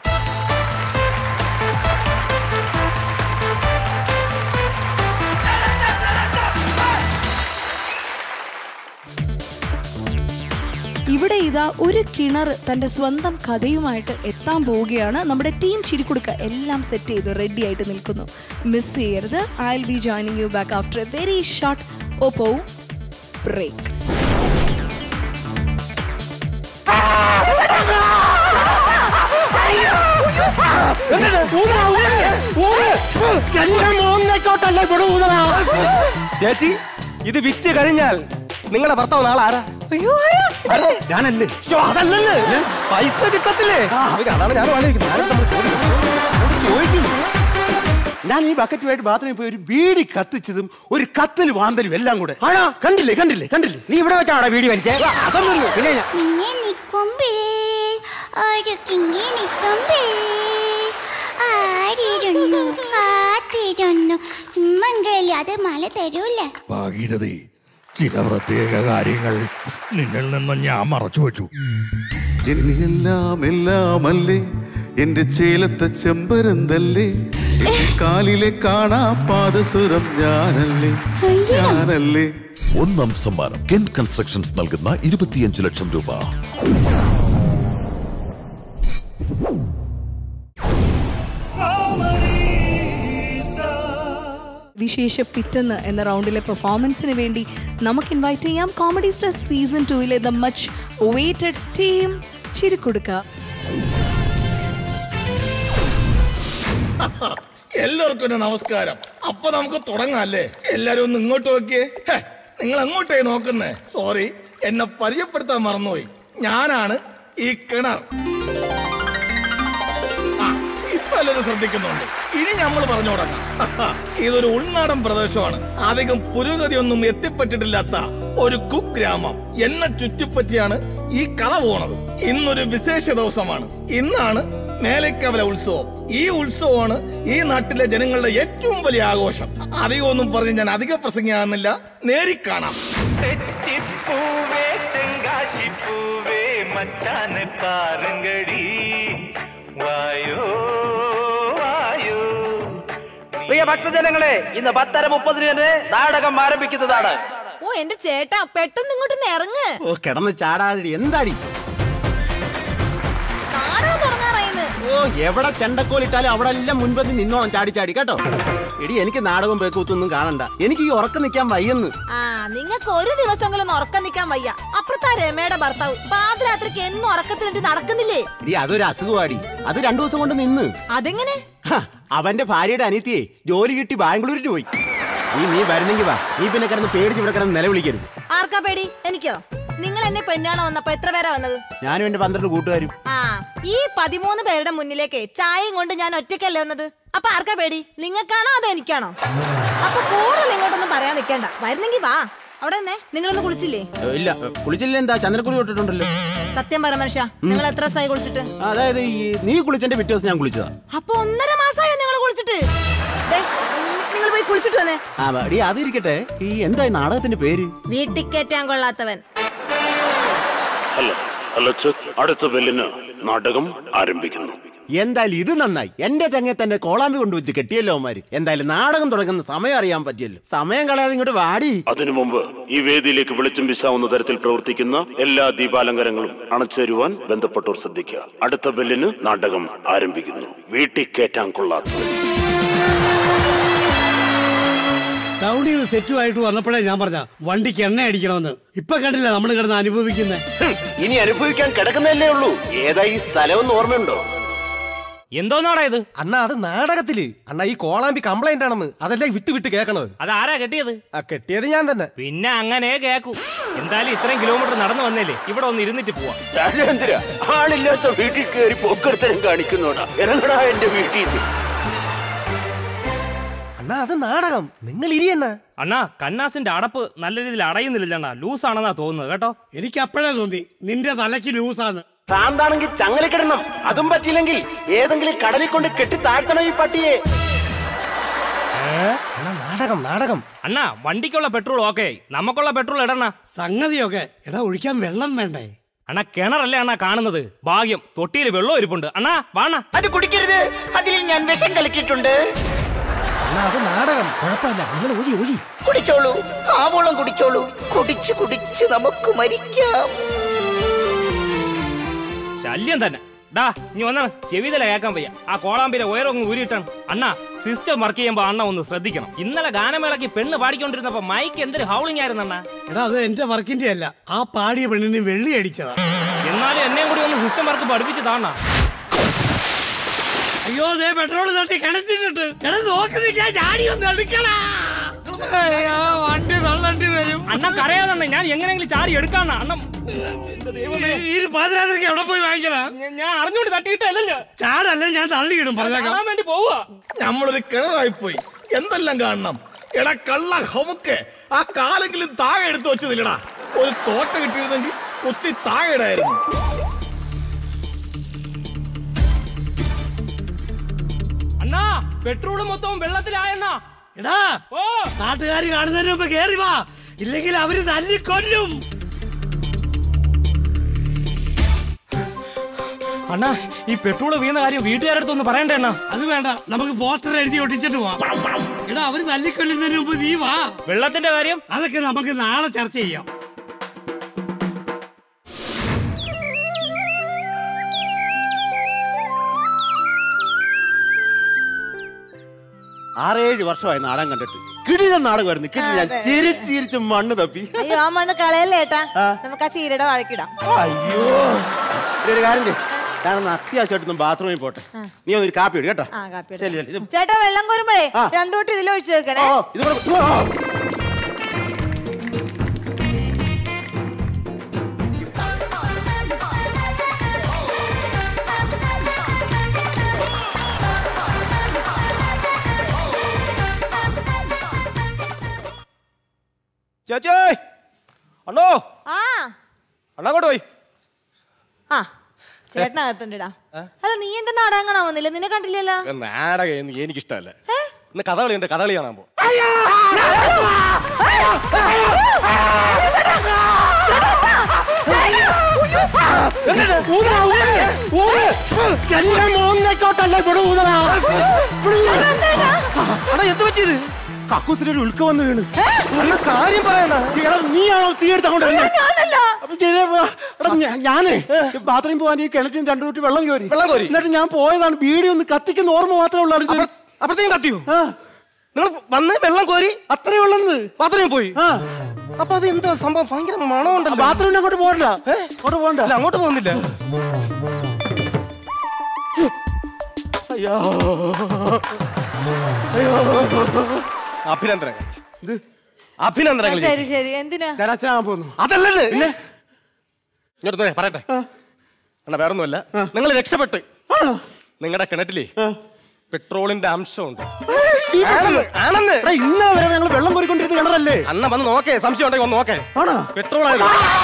ഇവിടെ ഇതാ ഒരു കിണർ തന്റെ സ്വന്തം കഥയുമായിട്ട് എത്താൻ പോവുകയാണ് നമ്മുടെ ടീം ചിരിക്കുടുക്ക എല്ലാം സെറ്റ് ചെയ്ത് റെഡി ആയിട്ട് നിൽക്കുന്നു മിസ് ചെയ്യരുത് I will be joining you back after a very short Oppo break ചേച്ചി ഇത് വിറ്റ് കഴിഞ്ഞാൽ നിങ്ങളുടെ ഭർത്താവ് നാളെ ആരാ ആരാ? ഞാനല്ലേ ശ്ശോ, അതല്ലല്ലേ പൈസ കിട്ടത്തില്ലേ അവര് അതാണ് ഞാൻ ആലോചിക്കുന്നത് ഞാനും തമ്മിൽ ചോദിക്കും. ചോദിക്കും ഞാൻ ഈ ബക്കറ്റുമായിട്ട് ബാത്റൂമിൽ പോയി ഒരു ബീഡി കത്തിച്ചതും ഒരു കത്തിൽ വാന്തലും എല്ലാം കൂടെ ആണോ കണ്ടില്ലേ കണ്ടില്ലേ കണ്ടില്ലേ നീ ഇവിടെ വെച്ചാണോ വീടി വലിച്ചേ അതൊന്നും പിന്നെ ഞാൻ- ഇങ്ങനെ കൊമ്പിൽ ഒരു കിങ്ങിണി കൊമ്പിൽ ആടിരുന്നു കാത്തിരുന്നു മംഗലി അത് മല തരൂല ഭാഗീരഥി ചില പ്രത്യേക കാര്യങ്ങൾ നിന്നിൽ നിന്ന് ഞാൻ മറച്ചു വെച്ചു എല്ലാം എല്ലാമല്ലേ എന്റെ ചേലത്തെ ചെമ്പരന്തല്ലേ എന്റെ കാലിലെ കാണാ പാദസുരം ഞാനല്ലേ ഞാനല്ലേ ഒന്നാം സമ്മാനം കെൻ കൺസ്ട്രക്ഷൻസ് നൽകുന്ന ഇരുപത്തിയഞ്ച് ലക്ഷം രൂപ വിശേഷ പിറ്റെന്ന് എന്ന റൗണ്ടിലെ പെർഫോമൻസിന് വേണ്ടി നമുക്ക് ഇൻവൈറ്റ് ചെയ്യാം കോമഡി സ്റ്റാർ സീസൺ ടൂവിലെ ദ മച്ച് വെയിറ്റഡ് ടീം ചിരിക്കൊടുക്ക എല്ലാവർക്കും ഒരു നമസ്കാരം അപ്പൊ നമുക്ക് തുടങ്ങാല്ലേ എല്ലാരും ഒന്ന് ഇങ്ങോട്ട് നോക്കിയേ ഹേ, നിങ്ങൾ എങ്ങോട്ടേ നോക്കുന്നേ സോറി എന്നെ പരിചയപ്പെടുത്താൻ മറന്നുപോയി ഞാനാണ് ഈ കിണർ ആ, ഇപ്പൊ എല്ലാവരും ശ്രദ്ധിക്കുന്നുണ്ട് ഇനി നമ്മൾ പറഞ്ഞു തുടങ്ങാം ഇതൊരു ഉൾനാടൻ പ്രദേശമാണ് അധികം പുരോഗതിയൊന്നും എത്തിപ്പെട്ടിട്ടില്ലാത്ത ഒരു കുഗ്രാമം എന്നെ ചുറ്റിപ്പറ്റിയാണ് ഈ കഥ പോണത് ഇന്നൊരു വിശേഷ ദിവസമാണ് ഇന്നാണ് മേലക്കവല ഉത്സവം ഈ ഉത്സവമാണ് ഈ നാട്ടിലെ ജനങ്ങളുടെ ഏറ്റവും വലിയ ആഘോഷം അധികമൊന്നും പറഞ്ഞ് ഞാൻ അധിക പ്രസംഗിയാകുന്നില്ല നേരിക്കാണാം തെറ്റിപ്പൂവേ തെങ്കാശിപ്പൂവേ മച്ചാൻ പാരങ്കടി വായോ വായോ പ്രിയ ഭക്തജനങ്ങളെ ഇന്ന് പത്തര മുപ്പതിന് തന്നെ നാടകം ആരംഭിക്കുന്നതാണ് ഓ എന്റെ ചേട്ടാ പെട്ടെന്ന് ഇങ്ങോട്ട് ഇറങ്ങ് ഓ കിടന്ന് ചാടാതി എന്താടി നാടകം തുടങ്ങാറായിന്ന് ഓ എവിടെ ചെണ്ടക്കോലിട്ടാലും അവിടെ എല്ലാം മുൻപന്തി നിന്നോണം ചാടി ചാടി കേട്ടോ എടി എനിക്ക് നാടകം പേക്കൂത്തൊന്നും കാണണ്ട എനിക്ക് ഈ ഉറക്കം നിൽക്കാൻ വയ്യെന്ന് ആ നിങ്ങൾക്ക് ഒരു ദിവസമെങ്കിലും ഉറക്കം നിൽക്കാൻ വയ്യ അപ്പുറത്താ രമയുടെ ഭർത്താവ് പാതിരാത്രിക്ക് എന്നും ഉറക്കത്തിലിട്ട് നടക്കുന്നില്ലേ എടി അതൊരു അസുഖമാടി അത് രണ്ടു ദിവസം കൊണ്ട് നിന്ന് അതെങ്ങനെ ഹ, അവന്റെ ഭാര്യയുടെ അനിയത്തിയെ ജോലി കിട്ടി ബാംഗ്ലൂരിൽ പോയി നീ നീ വരുന്നെങ്കി വാ നീ പിന്നെ കിടന്ന് പേടിച്ച് ഇവിടെ കിടന്ന് നിലവിളിക്കരുത് ആർക്കാ പേടി എനിക്കോ നിങ്ങൾ എന്നെ പെണ്ണാണോ വന്നപ്പോ എത്ര പേരാ വന്നത് ഞാനും എന്റെ പന്ത്രണ്ട് കൂട്ടുകാരും ആ ഈ പതിമൂന്ന് പേരുടെ മുന്നിലേക്ക് ചായയും കൊണ്ട് ഞാൻ ഒറ്റയ്ക്കല്ലേ വന്നത് അപ്പൊ ആർക്കാ പേടി നിങ്ങൾക്കാണോ അതോ എനിക്കാണോ അപ്പൊ കൂടുതൽ ഇങ്ങോട്ടൊന്നും പറയാൻ നിൽക്കണ്ട വരുന്നെങ്കി വാ അവിടെ നിന്നേ നിങ്ങളൊന്ന് കുളിച്ചില്ലേ ഏ, ഇല്ല കുളിച്ചില്ല എന്താ ചന്ദ്രക്കുറി തൊട്ടിട്ടുണ്ടല്ലോ സത്യം പറ മനുഷ്യ നിങ്ങൾ എത്ര ദിവസമായി കുളിച്ചിട്ട് അതായത് ഈ നീ കുളിച്ചെന്റെ പിറ്റേ ദിവസം ഞാൻ കുളിച്ചതാ അപ്പൊ ഒന്നര മാസമായോ നിങ്ങൾ കുളിച്ചിട്ട് നിങ്ങൾ പോയി കുളിച്ചിട്ട് വന്നേ ആ ഡി അതിരിക്കട്ടെ ഈ എന്താ ഈ നാടകത്തിന്റെ പേര് വീട്ടിൽ കയറ്റാൻ കൊള്ളാത്തവൻ അല്ല അല്ല ചെക്ക് അടുത്ത ബെല്ലിന് നാടകം ആരംഭിക്കുന്നു എന്തായാലും ഇത് നന്നായി എന്റെ തെങ്ങെ തന്നെ കോളാമ്പി കൊണ്ടുവച്ച് കെട്ടിയല്ലോ അവന്മാര് എന്തായാലും നാടകം തുടങ്ങുന്ന സമയം അറിയാൻ പറ്റിയല്ലോ സമയം കളയാതെ ഇങ്ങോട്ട് വാടി അതിനു മുമ്പ് ഈ വേദിയിലേക്ക് വെളിച്ചം വീശാവുന്ന തരത്തിൽ പ്രവർത്തിക്കുന്ന എല്ലാ ദീപാലങ്കാരങ്ങളും അണച്ചേരുവാൻ ബന്ധപ്പെട്ടവർ ശ്രദ്ധിക്കുക അടുത്ത ബെല്ലിന് നാടകം ആരംഭിക്കുന്നു വീട്ടിൽ കയറ്റാൻ കൊള്ളാത്തത് ടൗണിൽ നിന്ന് സെറ്റുമായിട്ട് വന്നപ്പോഴേ ഞാൻ പറഞ്ഞ വണ്ടിക്ക് എണ്ണ അടിക്കണമെന്ന് ഇപ്പൊ കണ്ടില്ല നമ്മൾ കിടന്ന് അനുഭവിക്കുന്നത് ഇനി അനുഭവിക്കാൻ കിടക്കുന്നതല്ലേ ഉള്ളൂ ഏതാ ഈ സ്ഥലമെന്ന് ഓർമ്മയുണ്ടോ എന്തോന്നാടാ ഇത് അണ്ണാ അത് നാടകത്തില് അണ്ണാ ഈ കോളാമ്പി കംപ്ലൈന്റ് ആണെന്ന് അതല്ലേ വിട്ട് വിട്ട് കേൾക്കണത് അതാരാ കെട്ടിയത് ആ കെട്ടിയത് ഞാൻ തന്നെ പിന്നെ അങ്ങനെ കേക്കൂ എന്തായാലും ഇത്രയും കിലോമീറ്റർ നടന്നു വന്നേലേ ഇവിടെ ഒന്ന് ഇരുന്നിട്ട് പോവാം രാജേന്ദ്ര ആളില്ലാത്ത വീട്ടിൽ കയറി പൊക്കർത്തരം കാണിക്കുന്നോടാ ഇറങ്ങടാ എന്റെ വീട്ടിൽ നിന്ന്. അണ്ണാ അത് നാടകം നിങ്ങൾ ഇരി അണ്ണാ അണ്ണാ കന്നാസിന്റെ അടപ്പ് നല്ല രീതിയിൽ അടയുന്നില്ല അണ്ണാ ലൂസ് ആണെന്നാ തോന്നുന്നത് കേട്ടോ എനിക്ക് അപ്പോഴേ തോന്നി നിന്റെ തലയ്ക്ക് ലൂസാന്ന് ഭ്രാന്താണെങ്കിൽ ചങ്ങലക്കിടണം അതും പറ്റിയില്ലെങ്കിൽ ഏതെങ്കിലും കടലിൽ കൊണ്ട് കെട്ടി താഴ്ത്തണം ഈ പട്ടിയെ അണ്ണാ നാടകം നാടകം അണ്ണാ വണ്ടിക്കുള്ള പെട്രോൾ ഓക്കെ നമുക്കുള്ള പെട്രോൾ ഇടണ സംഗതിയൊക്കെ എടാ ഒഴിക്കാൻ വെള്ളം വേണ്ടേ അണ്ണാ കിണറല്ലേ അണ്ണാ കാണുന്നത് ഭാഗ്യം തൊട്ടിയിൽ വെള്ളം ഇരിപ്പുണ്ട് അണ്ണാ വാണ അത് കുടിക്കരുത് അതിൽ ഞാൻ വിഷം കലക്കിയിട്ടുണ്ട് അണ്ണാ അത് നാടകം കുഴപ്പമില്ല നിങ്ങൾ ഒഴി ഒഴി കുടിച്ചോളൂ ആവോളം കുടിച്ചോളൂ കുടിച്ച് കുടിച്ച് നമുക്ക് മരിക്കാം ശല്യം തന്നെ ഡാ ഇനി വന്നാണ് ചെവിതല കേൾക്കാൻ വയ്യ ആ കോളാമ്പിലെ ഉയരങ്ങ് ഊരിയിട്ടാണ് അണ്ണാ സിസ്റ്റം വർക്ക് ചെയ്യുമ്പോ അണ്ണ ഒന്ന് ശ്രദ്ധിക്കണം ഇന്നലെ ഗാനമേളയ്ക്ക് പെണ്ണ് പാടിക്കൊണ്ടിരുന്നപ്പോ മൈക്ക് എന്തൊരു ഹൗളിംഗ് ആയിരുന്നു അണ്ണാ എടാ അത് എന്റെ വർക്കിന്റെ അല്ല ആ പാടിയ പെണ്ണിന് വെള്ളി അടിച്ചതാ എന്നാലും എന്നെയും കൂടി ഒന്ന് സിസ്റ്റം വർക്ക് പഠിപ്പിച്ച് താണ്ണ അയ്യോ ദേ പെട്രോൾ തട്ടി കിണച്ചിട്ടുണ്ട് എടാ നോക്കി നിൽക്കാൻ ചാടി ഒന്ന് എടുക്കണ അയ്യോ വണ്ടി തള്ളണ്ടി വരും അണ്ണ കരയാതെ ഞാൻ എങ്ങനെയെങ്കിലും ചാടി എടുക്കാണ അണ്ണ ഈ പാതിരാത്രിക്ക് എവിടെ പോയി വാങ്ങിക്കണ ഞാൻ അറിഞ്ഞുകൊണ്ട് തട്ടിയിട്ടല്ലോ ചാടല്ല ഞാൻ തള്ളിയിടും പറഞ്ഞേക്കാം കാണാൻ വേണ്ടി പോവുക നമ്മളൊരു കിണറായി പോയി എന്തെല്ലാം കാണണം എടാ കള്ള ഹമുക്ക് ആ കാലെങ്കിലും താഴെ എടുത്തു വെച്ചതില്ലടാ ഒരു തോട്ട കിട്ടിയിരുന്നെങ്കിൽ കുത്തി താഴെ ഇടായിരുന്നു അണ്ണാ പെട്രോൾ മൊത്തവും വെള്ളത്തിലായണ്ണാ എടാ ഓ നാട്ടുകാർ കാണുന്നതിന് മുമ്പ് കേറി വാ ഇല്ലെങ്കിൽ അവര് തല്ലിക്കൊല്ലും അണ്ണാ ഈ പെട്രോൾ വീണ കാര്യം വീട്ടുകാരടുത്ത് ഒന്ന് പറയണ്ടേ അണ്ണാ അത് വേണ്ട നമുക്ക് പോസ്റ്റർ എഴുതി ഒട്ടിച്ചിട്ട് പോവാം എടാ അവര് തല്ലിക്കൊല്ലുന്നതിന് മുമ്പ് നീ വാ വെള്ളത്തിന്റെ കാര്യം അതൊക്കെ നമുക്ക് നാളെ ചർച്ച ചെയ്യാം ആറേഴ് വർഷമായി നാടകം കണ്ടിട്ട് കിടിലൻ നാടകമായിരുന്നു കിടിലൻ അതെ. ചിരിച്ച് ചിരിച്ച് മണ്ണ് തപ്പി അയ്യോ ആ മണ്ണ് കളയല്ലേ ഏട്ടാ നമുക്ക് ആ ചീരയുടെ വഴക്കിടാം അയ്യോ ഇനി ഒരു കാര്യം ചെയ്യ്. ഞാനൊന്ന് അത്യാവശ്യമായിട്ടൊന്ന് ബാത്റൂമിൽ പോട്ടെ നീ ഒന്ന് ഒരു കാപ്പി ഇട് കേട്ടോ ആ കാപ്പി ശരി ശരി ഇത് ചേട്ടാ വെള്ളം കോരുമ്പോഴേ ആ. രണ്ടു തൊട്ട് ഇതിൽ ഒഴിച്ചു വെക്കണേ ഓ, ഇത് കൂടെ- ഓ. ചേച്ചേ അണ്ണോ ആ അണ്ണ അങ്ങോട്ട് പോയി ആ ചേട്ടനകത്തുണ്ടാ അല്ല നീ എന്റെ നാടകം കാണാൻ വന്നില്ല നിന്നെ കണ്ടില്ലല്ലോ നാടകം എനിക്ക് ഇഷ്ടമല്ല ഇന്ന് കഥകളി ഉണ്ട് കഥകളി കാണാൻ പോ എന്ത് പറ്റിയത് കക്കൂസിന് ഒരു ഉൽക്ക വന്ന് വീണ് അണ്ണ കാര്യം പറയണ എടാ, നീയാണോ തീ എടുത്ത് അങ്ങോട്ട് എറിഞ്ഞത്? അപ്പൊ ഞാൻ- എടാ, ഞാ- ഞാനേ ബാത്റൂമിൽ പോകാൻ ഈ കിണറ്റിന് രണ്ടു തൊട്ട് വെള്ളം കയറി വെള്ളം കോരി? എന്നിട്ട് ഞാൻ പോയതാണ് ബീഡി ഒന്ന് കത്തിക്കുന്ന ഓർമ്മ മാത്രമേ ഉള്ളൂ ഇത്. അപ്പഴത്തേക്കും കത്തിയോ നിങ്ങൾ വന്ന് വെള്ളം കോരി അത്രേ വെള്ളം ബാത്റൂമിൽ പോയി അപ്പൊ അത് എന്താ സംഭവം ഭയങ്കര മണമുണ്ടല്ലോ ബാത്റൂമിൽ അങ്ങോട്ട് പോകണ്ട അങ്ങോട്ട് പോകണ്ട അല്ല അങ്ങോട്ട് പോകുന്നില്ല അയ്യോ അഭിനന്ദനങ്ങൾ അഭിനന്ദനങ്ങൾ ശരി ചേച്ചി. ശരി എന്തിനാ ഞാൻ അച്ഛനാകാൻ പോകുന്നു അതല്ലല്ലേ ഇങ്ങോട്ട് ദേ, പറയട്ടെ അണ്ണാ വേറൊന്നുമല്ല നിങ്ങൾ രക്ഷപ്പെട്ട് നിങ്ങളുടെ കിണറ്റിലേ പെട്രോളിന്റെ അംശമുണ്ട് ആണെന്ന്, ആണെന്ന് എടാ, ഇന്നേ വരെ ഞങ്ങൾ വെള്ളം കോരിക്കൊണ്ടിരുന്ന കിണറല്ലേ അണ്ണ വന്ന് നോക്കേ സംശയം ഉണ്ടെങ്കിൽ ഒന്ന് നോക്കേ പെട്രോൾ ആയത്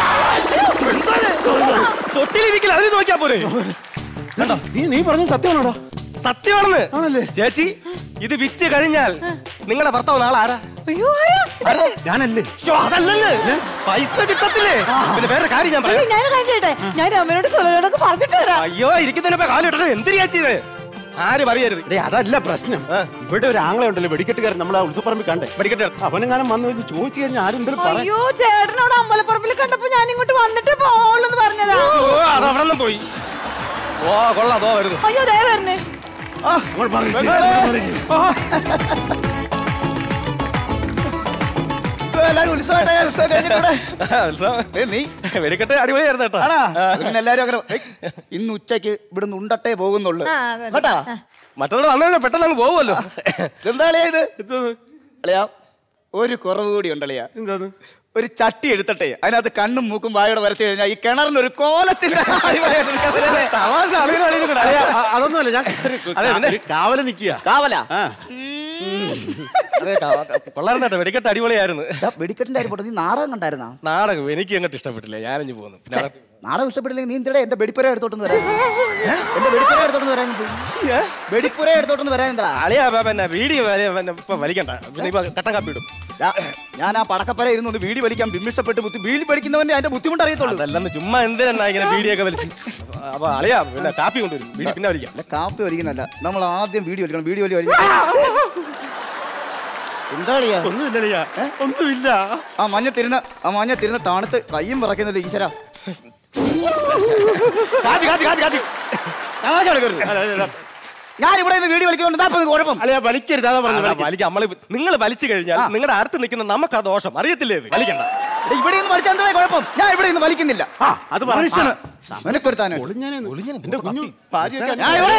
തൊട്ടിലിരിക്കില്ല അതിന് നോക്കിയാ പോരെ കണ്ടോ നീ നീ പറഞ്ഞ സത്യമാണോടാ സത്യമാണെന്ന് ആണല്ലേ ചേച്ചി ഇത് വിറ്റ് കഴിഞ്ഞാൽ നിങ്ങളുടെ ഭർത്താവ് നാളെ ആരാ അയ്യോ ആരാ? ഞാനല്ലേ ശ്ശോ, അതല്ലല്ലേ പൈസ കിട്ടത്തില്ലേ പിന്നെ വേറെ കാര്യം ഞാൻ അയ്യോ, പറയാം ഞാൻ കാര്യം ചെയ്യട്ടെ ഞാൻ രമനോട് സുലയോടൊക്കെ പറഞ്ഞിട്ട് വരാം അയ്യോ ഇരിക്കുന്നതിനെ കാലിട്ടത് എന്തിനാ ചേച്ചി ഇത് ആര് പറയരുത് ഡേ അതല്ല പ്രശ്നം ഇവിടെ ഒരു ആംഗ്ലം ഉണ്ടല്ലോ വെടിക്കെട്ടുകാരൻ നമ്മളെ ഉത്സവപ്പറമ്പിൽ കണ്ടേ വെടിക്കെട്ട് അവനെങ്ങാനും വന്ന് ഒരു ചോദിച്ചു കഴിഞ്ഞാൽ ആരും എന്തെങ്കിലും പറയാം അയ്യോ ചേട്ടനോട് അമ്പലപ്പറമ്പിൽ കണ്ടപ്പോ ഞാൻ ഇങ്ങോട്ട് വന്നിട്ട് പോവുള്ളൂ പറഞ്ഞതാ ഓ അത് അവിടെ നിന്ന് പോയി ഓ കൊള്ളാം അതോ വരുന്നു അയ്യോ ദേ വരണേ വെടിക്കെട്ട് അടിപൊളിയായിരുന്നു കേട്ടോ പിന്നെ എല്ലാരും അങ്ങനെ "ഏയ്, ഇന്ന് ഉച്ചക്ക് ഇവിടുന്ന് ഉണ്ടട്ടേ പോകുന്നുള്ളു ആ, അതെ. കേട്ടാ മറ്റോട് വന്നല്ലോ പെട്ടെന്ന് അങ്ങ് പോകുമല്ലോ എന്താ അളിയാ ഇത് അളിയാ ഒരു കുറവ് കൂടി ഉണ്ടളിയാ എന്താണ് ഒരു ചട്ടി എടുത്തട്ടെ അതിനകത്ത് കണ്ണും മൂക്കും വായോടെ വരച്ചു കഴിഞ്ഞാൽ ഈ കിണറിന് ഒരു കോലത്തിന്റെ അടിപൊളിയായിട്ട് നിൽക്കാൻ പറ്റില്ലേ? തമാശ അളിയനും അളിയനും കൂടെ. അതെ, അ- അതൊന്നുമല്ല ഞാൻ അതെ, പിന്നെ? ഒരു കാവല് നിക്കുക കാവലാ അതെ, ക- കൊള്ളായിരുന്നു കേട്ടോ വെടിക്കെട്ട് അടിപൊളിയായിരുന്നു ദാ, വെടിക്കെട്ടിന്റെ കാര്യം പോട്ടെ നീ നാടകം കണ്ടായിരുന്നാ നാടകം എനിക്ക് അങ്ങോട്ട് ഇഷ്ടപ്പെട്ടില്ല ഞാനഞ്ഞു പോകുന്നു പിന്നെ അവിടെ- നാടകം ഇഷ്ടപ്പെട്ടില്ലെങ്കിൽ നീ എന്തിനാ എന്റെ വെടിപ്പുര എടുത്തോട്ടെന്ന് വരാൻ എന്റെ വെടിപ്പുര എടുത്തോട്ടെന്ന് വരാൻ വെടിപ്പുര എടുത്തോട്ടെന്ന് വരാൻ എന്താ അളിയാ ബ- പിന്നെ വീഡിയോ വലി- പിന്നെ ഇപ്പൊ വലിക്കണ്ട പിന്നെ ഇപ്പൊ കട്ടൻ കാപ്പി ഇടും ഞാൻ ആ പടക്കപ്പര ഇരുന്ന് ഒന്ന് വീടി വലിക്കാൻ ബിമ്മിഷ്ടപ്പെട്ട് ബുദ്ധി വീടി വലിക്കുന്നവന്റെ അതിന്റെ ബുദ്ധിമുട്ട് അറിയത്തുള്ളൂ അതല്ലെന്ന് ചുമ്മാ എന്തിനാ ഇങ്ങനെ വീഡിയോ ഒക്കെ വലിച്ച് അപ്പൊ അളിയാ പിന്നെ കാപ്പി കൊണ്ടുവരും വീഡിയോ പിന്നെ വലിക്കാം അല്ല കാപ്പി വലിക്കുന്നല്ല നമ്മൾ ആദ്യം വീഡിയോ വലിക്കണം വീഡിയോ വലി എന്താ കളിയാ ഒന്നുമില്ലല്ലയ്യ ഒന്നുമില്ല ആ മഞ്ഞ തിരുന്ന ആ മഞ്ഞ തിരുന്ന തണുത്ത് കയ്യും പറക്കുന്നില്ല ഈശ്വര കാച്ചി കാച്ചി കാച്ചി കാച്ചി തമാശ കളിക്കരുത്. ഞാൻ ഇവിടെ നിന്ന് വീഡിയോ വലിക്കുന്നുണ്ട് എന്താ ഇപ്പൊ ഇത് കുഴപ്പം അല്ല വലിക്കരുത് അതാ പറഞ്ഞു വലിക്കാം നമ്മള് നിങ്ങൾ വലിച്ചു കഴിഞ്ഞാൽ നിങ്ങളുടെ അടുത്ത് നിൽക്കുന്ന നമുക്ക് ആ ദോഷം അറിയത്തില്ലേ ഇത് വലിക്കണ്ട എടാ, ഇവിടെ നിന്ന് വലിച്ചാൽ എന്താ കുഴപ്പം ഞാൻ ഇവിടെ നിന്ന് വലിക്കുന്നില്ല ആ അത് പറ. മനുഷ്യന് നിനക്കൊരുത്താനും എന്റെ കുഞ്ഞു ഭാര്യയൊക്കെ ഞാൻ ഇവിടെ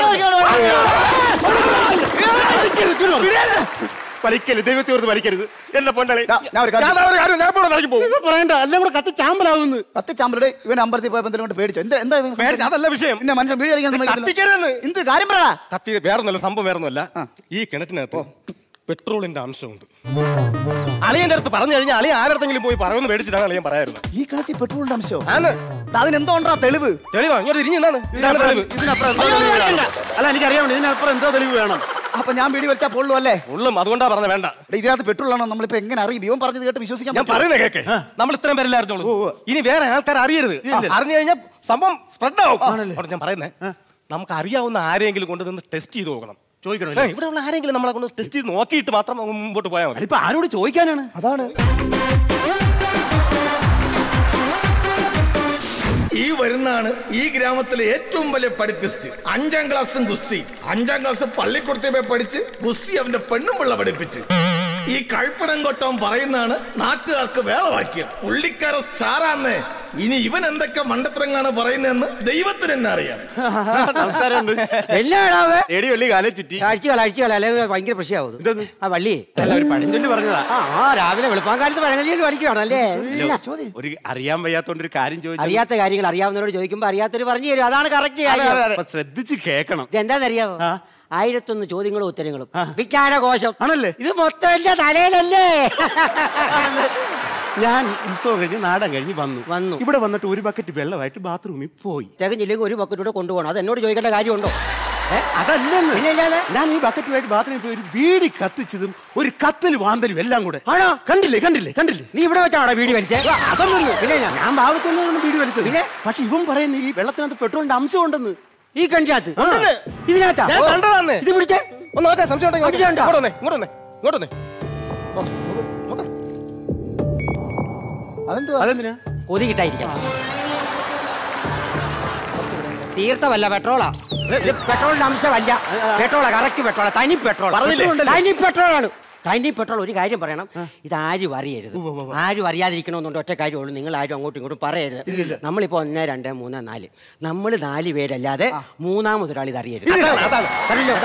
വലിക്കരുത് ദൈവത്തെ ഓർത്ത് വലിക്കരുത് എന്റെ പൊന്നളി ഞാൻ ഒരു കാര്യം- ഞാൻ ഒരു കാര്യം ഞാൻ ഇപ്പോൾ നടക്കി പോകും ഇപ്പൊ പറയണ്ട എല്ലാം കൂടെ കത്തി ചാമ്പലാവുന്നു പത്ത് ചാമ്പലയുടെ ഇവൻ അമ്പലത്തിൽ പോയപ്പോൾ എന്തെങ്കിലും കൊണ്ട് പേടിച്ചു എന്താ എന്താ ഇവൻ പേടിച്ച് അതല്ല വിഷയം പിന്നെ മനുഷ്യൻ വീട് കളിക്കാൻ സമ്മതിക്കത്തില്ല. കത്തിക്കരുതെന്ന് എന്ത് കാര്യം പറയടാ കത്തി വേറൊന്നുമല്ല സംഭവം വേറൊന്നുമല്ല ഈ കിണറ്റിനകത്ത് പെട്രോളിന്റെ അംശമുണ്ട് അളിയന്റെ അടുത്ത് പറഞ്ഞു കഴിഞ്ഞാൽ അളിയ ആരടുത്തെങ്കിലും പോയി പറയുമെന്ന് മേടിച്ചിട്ടാണ് അളിയൻ പറയാറുള്ളത് ഈ കിണറ്റിൽ പെട്രോളിന്റെ അംശം ആന്ന് അതിനെന്തോ ഉണ്ടാ തെളിവ് തെളിവാ ഇങ്ങോട്ട് തിരിഞ്ഞു നിന്നാണ് ഇതാണ് തെളിവ് ഇതിനപ്പുറം എന്തോ തെളിവ് വേണം അല്ല എനിക്കറിയാം ഇതിനപ്പുറം എന്തോ തെളിവ് വേണം അപ്പൊ ഞാൻ വീടി വലിച്ചാൽ പൊള്ളു അല്ലേ ഉള്ളും അതുകൊണ്ടാ പറഞ്ഞ വേണ്ട എടാ, ഇതിനകത്ത് പെട്രോൾ ആണോ നമ്മളിപ്പോ എങ്ങനെ അറിയും ഇവൻ പറഞ്ഞത് കേട്ട് വിശ്വസിക്കാൻ ഞാൻ പറ്റുമോ? പറയുന്നത് കേക്ക് നമ്മൾ ഇത്രയും പേരല്ലേ അറിഞ്ഞോളൂ ഇനി വേറെ ആൾക്കാർ അറിയരുത് അറിഞ്ഞു കഴിഞ്ഞാൽ സംഭവം സ്പ്രെഡ് ആവും അതുകൊണ്ട് ഞാൻ പറയുന്നത് നമുക്ക് അറിയാവുന്ന ആരെങ്കിലും കൊണ്ട് നിന്ന് ടെസ്റ്റ് ചെയ്ത് നോക്കണം ചോദിക്കണം ഏ, ഇവിടെ ഉള്ള ആരെങ്കിലും നമ്മളെ കൊണ്ട് ടെസ്റ്റ് ചെയ്ത് നോക്കിയിട്ട് മാത്രം അങ്ങ് മുമ്പോട്ട് പോയാൽ മതി ഇപ്പൊ ആരോട് ചോദിക്കാനാണ് അതാണ് ഈ വരുന്നാണ് ഈ ഗ്രാമത്തിലെ ഏറ്റവും വലിയ പഠിപ്പിസ്റ്റ് അഞ്ചാം ക്ലാസ്സും ഗുസ്തി അഞ്ചാം ക്ലാസ് പള്ളിക്കുടത്തിൽ പോയി പഠിച്ച് ഗുസ്തി അവന്റെ പെണ്ണും പിള്ള പഠിപ്പിച്ച് ഈ കഴുപ്പണം കൊട്ടം പറയുന്നതാണ് നാട്ടുകാർക്ക് വേളവാക്യം പുള്ളിക്കാര സ്റ്റാറാന്നേ ഇനി ഇവൻ എന്തൊക്കെ മണ്ടത്തരങ്ങളാണ് പറയുന്നതെന്ന് ദൈവത്തിന് തന്നെ അറിയാം നമസ്കാരമുണ്ട് എല്ലാടാവേ ഏടി വെള്ളി കാലം ചുറ്റി അഴിച്ചുകള അഴിച്ചുകള അല്ലെങ്കിൽ ഭയങ്കര പ്രശ്നമാവും ആ വള്ളി അല്ല ഒരു പഴഞ്ചൊല്ലി പറഞ്ഞതാ ആ ആ രാവിലെ വെളുപ്പാൻ കാലത്ത് പഴങ്ങളിൽ പഠിക്കുകയാണ് അല്ലേ ഒരു അറിയാൻ വയ്യാത്തോണ്ട് ഒരു കാര്യം ചോദിച്ചു അറിയാത്ത കാര്യങ്ങൾ അറിയാവുന്നവരോട് ചോദിക്കുമ്പോ അറിയാത്തവര് പറഞ്ഞു തരും അതാണ് കറക്റ്റ് കാര്യം അപ്പൊ ശ്രദ്ധിച്ച് കേക്കണം ഇതെന്താണെന്നറിയാമോ ആയിരത്തൊന്ന് ചോദ്യങ്ങളും ഉത്തരങ്ങളും വിജ്ഞാനകോശം ആണല്ലേ ഇത് മൊത്തം എന്റെ തലയിലല്ലേ ഞാൻ ഉത്സവം കഴിഞ്ഞ് നാടൻ കഴിഞ്ഞ് വന്നു വന്നു ഇവിടെ വന്നിട്ട് ഒരു ബക്കറ്റ് വെള്ളമായിട്ട് ബാത്റൂമിൽ പോയി തികഞ്ഞില്ലെങ്കിൽ ഒരു ബക്കറ്റ് കൂടെ കൊണ്ടുപോകണം അത് എന്നോട് ചോദിക്കേണ്ട കാര്യമുണ്ടോ ഏ, അതല്ലെന്ന് പിന്നെ ഇല്ലാതെ? ഞാൻ ഈ ബക്കറ്റുമായിട്ട് ബാത്റൂമിൽ പോയി ഒരു ബീഡി കത്തിച്ചതും ഒരു കത്തിൽ വാന്തലും എല്ലാം കൂടെ ആണോ കണ്ടില്ലേ കണ്ടില്ലേ കണ്ടില്ലേ നീ ഇവിടെ വെച്ചാണോ വീടി വലിച്ചേ അതൊന്നും പിന്നെ ഞാൻ- ഞാൻ ഭാവത്തിൽ നിന്നും ബീഡി വലിച്ചത് പിന്നെ? പക്ഷെ ഇവൻ പറയുന്നു ഈ വെള്ളത്തിനകത്ത് പെട്രോളിന്റെ അംശം ഉണ്ടെന്ന് ഈ കഞ്ചാത്ത് ആ. ഇതിനകത്താ ഞാൻ കണ്ടതാന്ന് ഇത് പിടിച്ചേ ഒന്ന് നോക്കാം സംശയം ഉണ്ടെങ്കിൽ നോക്ക്. സംശയം ഉണ്ടോ? ഇങ്ങോട്ട് വന്നേ ഇങ്ങോട്ട് വന്നേ ഇങ്ങോട്ട് വന്നേ നോക്ക്, നോക്ക്. അതെന്തുവാ അതെന്തിനാ കൊതി കിട്ടായിരിക്കാം തീർത്ഥമല്ല പെട്രോളാ ഇത് പെട്രോളിന്റെ അംശമല്ല പെട്രോളാ കറക്റ്റ് പെട്രോളാ തനി പെട്രോൾ പറഞ്ഞില്ലേ? തനി പെട്രോളാണ് തനി പെട്രോൾ ഒരു കാര്യം പറയണം ഇത് ആരും അറിയരുത് ആരും അറിയാതിരിക്കണമെന്നുണ്ട് ഒറ്റ കാര്യമുള്ളൂ നിങ്ങൾ ആരും അങ്ങോട്ടും ഇങ്ങോട്ടും പറയരുത് നമ്മളിപ്പോ ഒന്ന് രണ്ട് മൂന്ന് നാല് നമ്മൾ നാല് പേരല്ലാതെ മൂന്നാമതൊരാൾ ഇത് അറിയരുത് അതാണ്, അതാണ്. അറിയില്ലോ?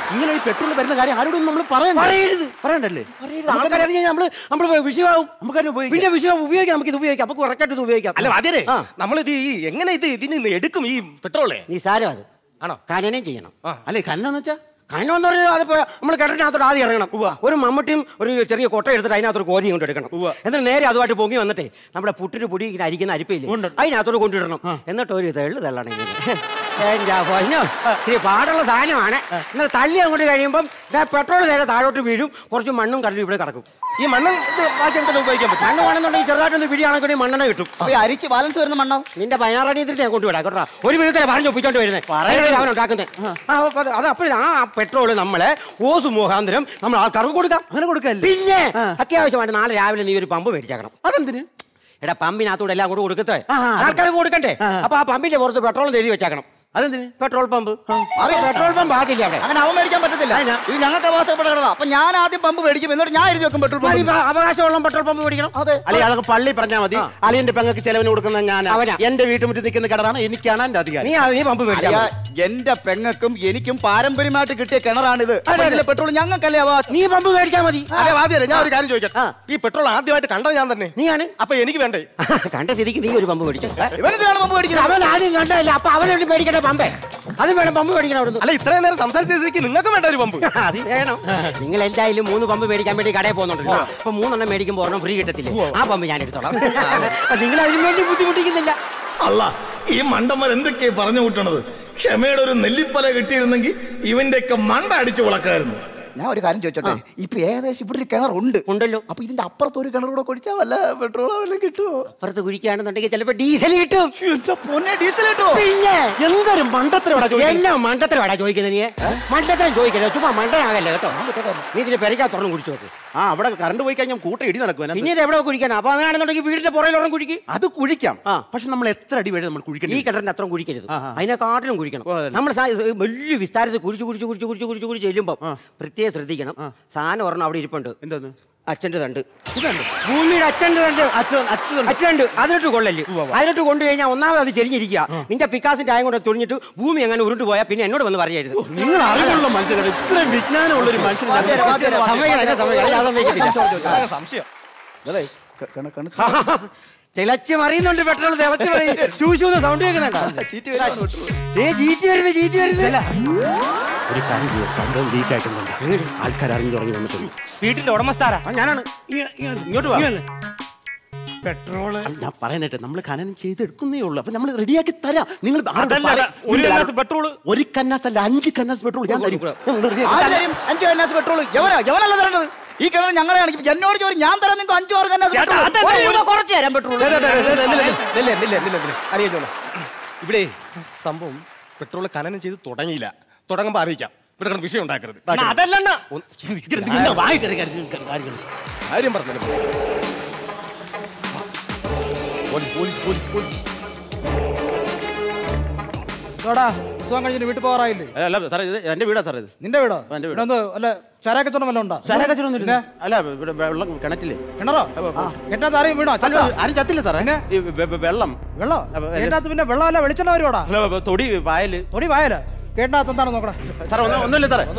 ഇങ്ങനെ ഈ പെട്രോൾ വരുന്ന കാര്യം ആരോടും നമ്മൾ പറയണ്ട പറയരുത്. പറയണ്ടല്ലേ ആൾക്കാരെ അറിഞ്ഞാൽ നമ്മള് നമ്മള് വിഷയമാവും നമുക്കതിനെ ഉപയോഗിക്കാം പിന്നെ വിഷയം ഉപയോഗിക്കാം നമുക്ക് ഇത് ഉപയോഗിക്കാം നമുക്ക് ഉറക്കായിട്ട് ഇത് ഉപയോഗിക്കാം അല്ല അതേ നമ്മളിത് ഈ എങ്ങനെ ഇത് ഇതിന് എടുക്കും ഈ പെട്രോളേ നീ സാരം അത് ആണോ ഖനനം ചെയ്യണം അല്ലേ കണ്ണെന്ന് വെച്ചാ കനം എന്ന് പറഞ്ഞാൽ അതിപ്പോ നമ്മൾ കിണറ്റിനകത്തോട്ട് ആദ്യം ഇറങ്ങണം ഒരു മമ്മട്ടിയും ഒരു ചെറിയ കൊട്ട എടുത്തിട്ട് അതിനകത്തൊരു കോരി കൊണ്ട് എടുക്കണം എന്നിട്ട് നേരെ അതുമായിട്ട് പൊങ്ങി വന്നിട്ടേ നമ്മുടെ പുട്ടിന് പൊടി ഇങ്ങനെ അരിക്കുന്ന അരിപ്പയില്ലേ അതിനകത്തോട്ട് കൊണ്ടിടണം എന്നിട്ട് ഒരു തെള്ളു തെള്ളണം ഇങ്ങനെ എൻ്റെ പൊന്നോ ഇച്ചിരി പാടുള്ള സാധനമാണ് എന്നിട്ട് തള്ളി അങ്ങോട്ട് കഴിയുമ്പം ദാ പെട്രോൾ നേരെ താഴോട്ട് വീഴും കുറച്ച് മണ്ണും കടലും ഇവിടെ കിടക്കും ഈ മണ്ണ് ഇത് ബാക്കി നമുക്ക് ഉപയോഗിക്കാൻ പറ്റും മണ്ണ് വേണമെന്നുണ്ടെങ്കിൽ ചെറുതായിട്ടൊന്ന് പിടിയാണെങ്കിൽ മണ്ണെണ്ണ കിട്ടും അപ്പൊ ഈ അരിച്ച് ബാലൻസ് വരുന്ന മണ്ണോ നിന്റെ പതിനാറാം തീയതി ഞാൻ കൊണ്ടുവിടാം കേട്ടോ ഒരു വിധത്തിലെ പറഞ്ഞു ഒപ്പിച്ചോണ്ട് വരുന്നത് അവൻ ഉണ്ടാക്കുന്നത് ആ, അപ്പൊ അത് അത് അപ്പോഴും ആ പെട്രോൾ നമ്മളെ ഓസ് മുഖാന്തരം നമ്മൾ ആൾക്കാർക്ക് കൊടുക്കാം അങ്ങനെ കൊടുക്കല്ലേ പിന്നെ അത്യാവശ്യമായിട്ട് നാളെ രാവിലെ നീ ഒരു പമ്പ് മേടിച്ചേക്കണം അതെന്തിന് എടാ പമ്പിനകത്തൂടെ എല്ലാം കൂടെ കൊടുക്കത്തേ ആൾക്കാർക്ക് കൊടുക്കണ്ടേ അപ്പൊ ആ പമ്പിന്റെ പുറത്ത് പെട്രോൾ എഴുതി വെച്ചേക്കണം അതെന്തിന് പെട്രോൾ പമ്പ് അത് പെട്രോൾ പമ്പ് ആകില്ല അവിടെ അങ്ങനെ അവൻ മേടിക്കാൻ പറ്റത്തില്ല ഇത് ഞങ്ങൾക്ക് അവകാശപ്പെടണം അപ്പൊ ഞാൻ ആദ്യം പമ്പ് മേടിക്കും എന്നിട്ട് ഞാൻ എഴുതി വെക്കും പെട്രോൾ മതി, പമ്പ് ഇപ്പൊ അവകാശമുള്ള പെട്രോൾ പമ്പ് മേടിക്കണം അതെ അല്ലെ അതൊക്കെ പള്ളി പറഞ്ഞാൽ മതി അളിയന്റെ പെങ്ങൾക്ക് ചെലവിന് കൊടുക്കുന്ന ഞാൻ അവനാ. എന്റെ വീട്ടുമുറ്റത്ത് നിൽക്കുന്ന കിണറാണ് എനിക്കാണ് എന്റെ അധികാരം നീ അത് നീ പമ്പ് മേടിച്ചാ അയ്യാ, മതി. എന്റെ പെങ്ങൾക്കും എനിക്കും പാരമ്പര്യമായിട്ട് കിട്ടിയ കിണറാണിത് അപ്പൊ ഇതിലെ പെട്രോൾ ഞങ്ങൾക്കല്ലേ അവകാശം നീ പമ്പ് മേടിച്ചാ മതി അതെ ആദ്യം ഞാൻ ഒരു കാര്യം ചോദിക്കാം ഈ പെട്രോൾ ആദ്യമായിട്ട് കണ്ടത് ഞാൻ തന്നെ നീയാണ് അപ്പൊ എനിക്ക് വേണ്ടേ കണ്ട സ്ഥിതിക്ക് നീ ഒരു പമ്പ് മേടിച്ചു ഇവനെന്തിനാണ് പമ്പ് മേടിക്കുന്നത് അവൻ ആദ്യം കണ്ടല്ലേ അപ്പൊ അവനോട് മേടിക്കട്ടെ പമ്പേ അത് വേണം പമ്പ് മേടിക്കണം അവിടുന്ന് അല്ല ഇത്രയും നേരം സംസാരിച്ച സ്ഥിതിക്ക് നിങ്ങൾക്ക് വേണ്ട ഒരു പമ്പ് അത് വേണം നിങ്ങൾ എന്തായാലും മൂന്ന് പമ്പ് മേടിക്കാൻ വേണ്ടി കടയിൽ പോകുന്നുണ്ടല്ലോ അപ്പൊ മൂന്നെണ്ണം മേടിക്കുമ്പോൾ ഒരെണ്ണം ഫ്രീ കിട്ടത്തില്ലേ ആ പമ്പ് ഞാൻ എടുത്തോളാം അപ്പൊ നിങ്ങൾ അതിന് വേണ്ടി ബുദ്ധിമുട്ടിക്കുന്നില്ല അല്ല ഈ മണ്ടന്മാർ എന്തൊക്കെയാ പറഞ്ഞു കൂട്ടണത് ക്ഷമയുടെ ഒരു നെല്ലിപ്പല കിട്ടിയിരുന്നെങ്കിൽ ഇവന്റെയൊക്കെ മണ്ട അടിച്ചു വളക്കായിരുന്നു ഞാൻ ഒരു കാര്യം ചോദിച്ചോട്ടെ ഇപ്പൊ ഏകദേശം ഇവിടെ ഒരു കിണറുണ്ട് ഉണ്ടല്ലോ അപ്പൊ ഇതിന്റെ അപ്പുറത്ത് ഒരു കിണർ കൂടെ കുടിച്ചാൽ വല്ല പെട്രോളോ വല്ലതും കിട്ടുമോ അപ്പുറത്ത് കുഴിക്കുകയാണെന്നുണ്ടെങ്കിൽ ചിലപ്പോ ഡീസൽ കിട്ടും എന്റെ പൊന്നെ ഡീസൽ കിട്ടുമോ പിന്നെ എന്തൊരു മണ്ടത്തിലൂടെ എല്ലാം മണ്ടത്തരവാടാ ചോദിക്കുന്നത് നീ മണ്ടത്തരം ചോദിക്കല്ലോ ചുമ്മാ മണ്ടനാകല്ലേ കേട്ടോ നീ ഇതിന്റെ പെരക്കാ തുറന്നു കുടിച്ചു നോക്ക് ആ അവിടെ കറണ്ട് പോയി കഴിഞ്ഞാൽ കൂട്ട ഇടി നടക്കും പിന്നെ ഇത് എവിടെ കുഴിക്കാനാ അപ്പൊ അതാണെന്നുണ്ടെങ്കിൽ വീടിന്റെ പുറയിലോളം കുഴിക്ക് അത് കുഴിക്കാം പക്ഷെ നമ്മൾ എത്ര അടി വരെ നമ്മൾ ഈ കുഴിക്കണം കിണറിന്റെ അത്രയും കുഴിക്കരുത് അതിനെക്കാട്ടിലും കുഴിക്കണം നമ്മൾ സാ- ഇത് വലിയ വിസ്താരത്തിൽ കുഴിച്ച് കുഴിച്ച് കുഴിച്ച് കുഴിച്ച് കുഴിച്ച് കുഴിച്ച് ചെല്ലുമ്പോൾ പ്രത്യേകം ശ്രദ്ധിക്കണം സാധനം ഒരെണ്ണം അവിടെ ഇരിപ്പുണ്ട് എന്താന്ന് അച്ഛന്റെ തണ്ട് ഭൂമിയുടെ അച്ഛന്റെ തണ്ട് അച്ഛനുണ്ട് അതിലോട്ട് കൊള്ളല്ലേ അതിലോട്ട് കൊണ്ടു കഴിഞ്ഞാൽ ഒന്നാമത് അത് ചെരിഞ്ഞിരിക്കുക നിന്റെ പിക്കാസിന്റെ ആയം കൊണ്ട് തുണിഞ്ഞിട്ട് ഭൂമി അങ്ങനെ ഉരുണ്ടു പോയാൽ പിന്നെ എന്നോട് വന്ന് പറയരുത് നിങ്ങൾ അറിവുള്ള മനുഷ്യരാണ് ഇത്രയും വിജ്ഞാനമുള്ള ഒരു മനുഷ്യൻ സമയം ഇല്ല, സമയം ഇല്ല. ഞാൻ സമ്മതിക്കത്തില്ല. സംശയം അതെ ക- കണ- കണ- തിളച്ച് മറിയുന്നുണ്ട് പെട്രോൾ തിളച്ച് മറിയും ശൂശൂന്ന് സൗണ്ട് കേൾക്കുന്നുണ്ടോ ചീറ്റി വരുന്നതാണ് petrol. ദേ ജീറ്റ് വരുന്നു ജീറ്റ് വരുന്നില്ല ഒരു കാര്യം ചെയ്യും സംഭവം ലീക്ക് ആയിട്ടുണ്ട് ആൾക്കാർ അറിഞ്ഞു തുടങ്ങി വന്നിട്ടുണ്ട് വീട്ടിന്റെ ഉടമസ്ഥാരാ ഞാനാണ് ഇങ്ങോട്ട് വാ പെട്രോള് ഞാൻ പറയുന്നിട്ട് നമ്മൾ ഖനനം ചെയ്തെടുക്കുന്നേ ഉള്ളൂ അപ്പൊ നമ്മൾ റെഡിയാക്കി തരാം നിങ്ങൾ ആരോട് അതല്ല, പറ- ഒരു നിങ്ങൾ കന്നാസ് പെട്രോള് ഒരു കന്നാസ് അല്ല അഞ്ച് കന്നാസ് പെട്രോൾ ഞാൻ തരും നിങ്ങൾ റെഡിയാക്കി ആര് തരാം. തരും അഞ്ചു കന്നാസ് പെട്രോൾ എവനാ എവനല്ല തരേണ്ടത് ഈ കിണർ ഞങ്ങളാണെങ്കിൽ എന്നോട് ചോദിച്ചു ഞാൻ തരാം നിങ്ങൾക്ക് അഞ്ചു ആറ് കന്നാസ് ചേട്ടാ, പെട്രോൾ അതല്ല, ഒരു രൂപ കുറച്ച് തരാം പെട്രോൾ ഇവിടെ സംഭവം പെട്രോൾ ഖനനം ചെയ്ത് തുടങ്ങിയില്ല തുടങ്ങുമ്പോ അറിയിക്കാം ഇവിടെ കിടന്ന് വിഷയം ഉണ്ടാക്കരുത് അണ്ണാ, അതല്ലണ്ണ പിന്നെ വായിട്ട് ഇറങ്ങരുത് കാര്യങ്ങൾ. കാര്യം പറഞ്ഞല്ലോ പോലീസ് പോലീസ് പോലീസ് പോലീസ് ഇതോടാ സുഖം കഴിഞ്ഞിട്ട് വീട്ടിൽ പോകാറായില്ലേ അല്ല സാറേ ഇത് എന്റെ വീടാ സാറേ ഇത് നിന്റെ വീടോ എന്റെ വീട്. ഇവിടെ എന്തോ അല്ല ചരാക്കച്ചവടം വല്ലതും ഉണ്ടോ ശരകച്ചൊന്നും അല്ല ഇവിടെ വെള്ളം കിണറ്റില്ലേ കിണറോ കെട്ടാത്ത ആരെയും വീണോ ചത്തോ ആരും ചത്തില്ല സാറേ ഈ വെ- വെ- വെള്ളം വെള്ളം അപ്പൊ കേട്ടാത്ത പിന്നെ വെള്ളമല്ല വെളിച്ചെണ്ണ വരുവാടാ അല്ല, തൊടി വായല് തൊടി വായല കേട്ടാത്ത എന്താണ് നോക്കടാ സാറേ ഒന്നും ഒന്നുമില്ല സാറേ